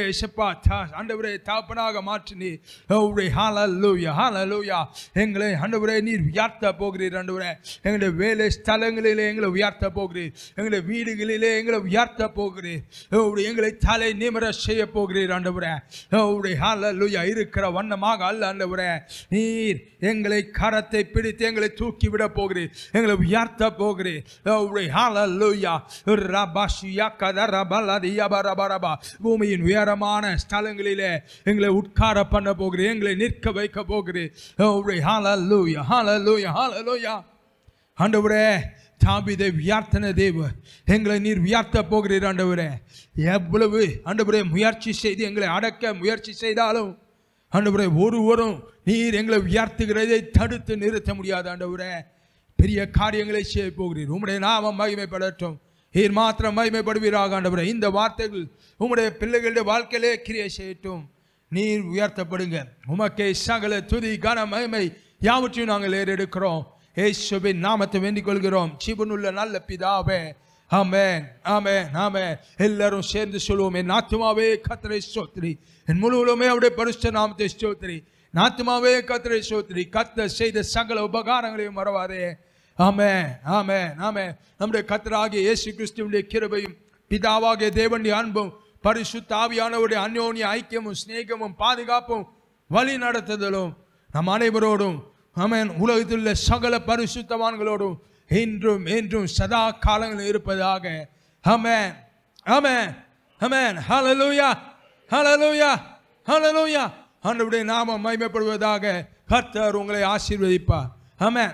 இசப்பா தா ஆண்டவரே தாப்பனாக மாற்றினி உடைய ஹalleluya ஹalleluya எங்களை ஆண்டவரே நீர் உயர்த்த போகிறீர் ஆண்டவரே எங்களுடைய வேலை ஸ்தலங்களிலே எங்களை உயர்த்த போகிறீர் எங்களுடைய வீடுகளிலே எங்களை உயர்த்த போகிறீர் உடைய எங்களை தலை நிமிர செய்ய போகிறீர் ஆண்டவரே உடைய ஹalleluya இருக்கிற வண்ணமாக அல்ல ஆண்டவரே நீர் எங்களை கரத்தை பிடித்து எங்களை தூக்கி விட போகிறீர் எங்களை உயர்த்த போகிறீர் உடைய ஹalleluya ரபாஷியா கதரபலதியா பரபரபா பூமியின் உயரமான ஸ்தலங்களிலே எங்களை உட்கார பண்ண போகிறீர் எங்களை நிற்க வைக்க போகிறீர் உடைய ஹalleluya ஹalleluya ஹalleluya ஆண்டவரே தாபிதை வியார்த்தன தேவ எங்களை நீர் வியார்த்த போகிறீர் ஆண்டவரே எவ்வளவு ஆண்டவரே முயற்சி செய்து எங்களை அடக்க முயற்சி செய்தாலும் ஆண்டவரே ஒருவரும் நீர் எங்களை உயர்த்துகிறதை தடுத்து நிறுத்த முடியாது ஆண்டவரே பெரிய காரியங்களை செய்ய போகிறீர் உம்முடைய நாமம் மகிமைப்படட்டும் நீர் மாத்திரம் மகிமைப்படுவீராக ஆண்டவரே இந்த வார்த்தைகள் உம்முடைய பிள்ளைகளுடைய வாழ்க்கையிலே கிரியை செய்யட்டும் நீர் உயர்த்தப்படுங்க உமக்கே சகல துதி கன மகிமை யாவற்றையும் நாங்கள் ஏறெடுக்கிறோம் இயேசுவின் நாமத்தை வேண்டிக் கொள்கிறோம் ஜீவனுள்ள நல்ல பிதாவே ஆமென் ஆமென் ஆமென் எல்லாரும் சேர்ந்து சொல்லுவோம் என் ஆத்துமாவே கத்தரை ஸ்தோத்திரி என் முழுவதுமே அவருடைய பரிசுத்த நாமத்தை ஸ்தோத்திரி நாத்துமாவே கத்தரை ஸ்தோத்திரி கத்த செய்த சகல உபகாரங்களையும் மறவாதே ஆமென் ஆமென் ஆமென் நம்முடைய கத்தராகிய இயேசு கிறிஸ்துவினுடைய கிருபையும் பிதாவாகிய தேவனுடைய அன்பும் பரிசுத்த ஆவியானவருடைய அந்யோன்ய ஐக்கியமும் சிநேகமும் பாதுகாப்பும் வழி நடத்துதலும் நம் அனைவரோடும் ஆமென் உலகத்தில் உள்ள சகல பரிசுத்தவான்களோடும் இன்றும் என்றும் சதா காலங்களில் இருப்பதாக ஆமென் ஆமென் ஆமென் ஹalleluya ஹalleluya ஹalleluya ஆண்டவருடைய நாமம் மகிமைப்படுவதாக கர்த்தர் உங்களை ஆசீர்வதிப்பார் ஆமென்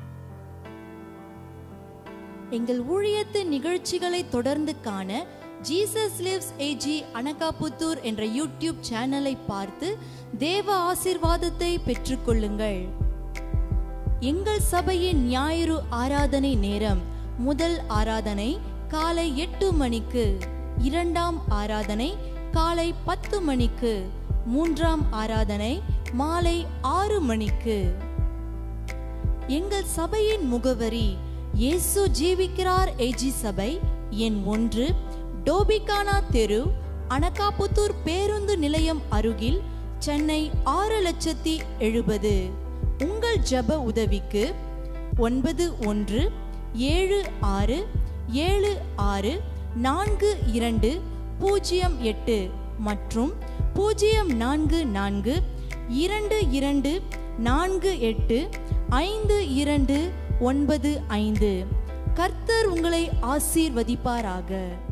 எங்கள் ஊழியத்தின் நிகழ்ச்சிகளை தொடர்ந்து காண ஜீசஸ் லிவ்ஸ் ஏஜி அனகாபுத்தூர் என்ற யூடியூப் சேனலை பார்த்து தேவ ஆசீர்வாதத்தை பெற்றுக்கொள்ளுங்கள் எங்கள் சபையின் ஞாயிறு ஆராதனை நேரம் முதல் ஆராதனை காலை எட்டு மணிக்கு இரண்டாம் ஆராதனை காலை பத்து மணிக்கு மூன்றாம் ஆராதனை மாலை ஆறு மணிக்கு எங்கள் சபையின் முகவரி இயேசு ஜீவிக்கிறார் ஏஜி சபை எண் ஒன்று டோபிகானா தெரு அனகாபுத்தூர் பேருந்து நிலையம் அருகில் சென்னை ஆறு லட்சத்தி எழுபது உங்கள் ஜெப உதவிக்கு ஒன்பது ஒன்று ஏழு ஆறு ஏழு ஆறு நான்கு இரண்டு பூஜ்ஜியம் எட்டு மற்றும் பூஜ்ஜியம் நான்கு நான்கு இரண்டு இரண்டு நான்கு எட்டு ஐந்து இரண்டு ஒன்பது ஐந்து கர்த்தர் உங்களை ஆசீர்வதிப்பாராக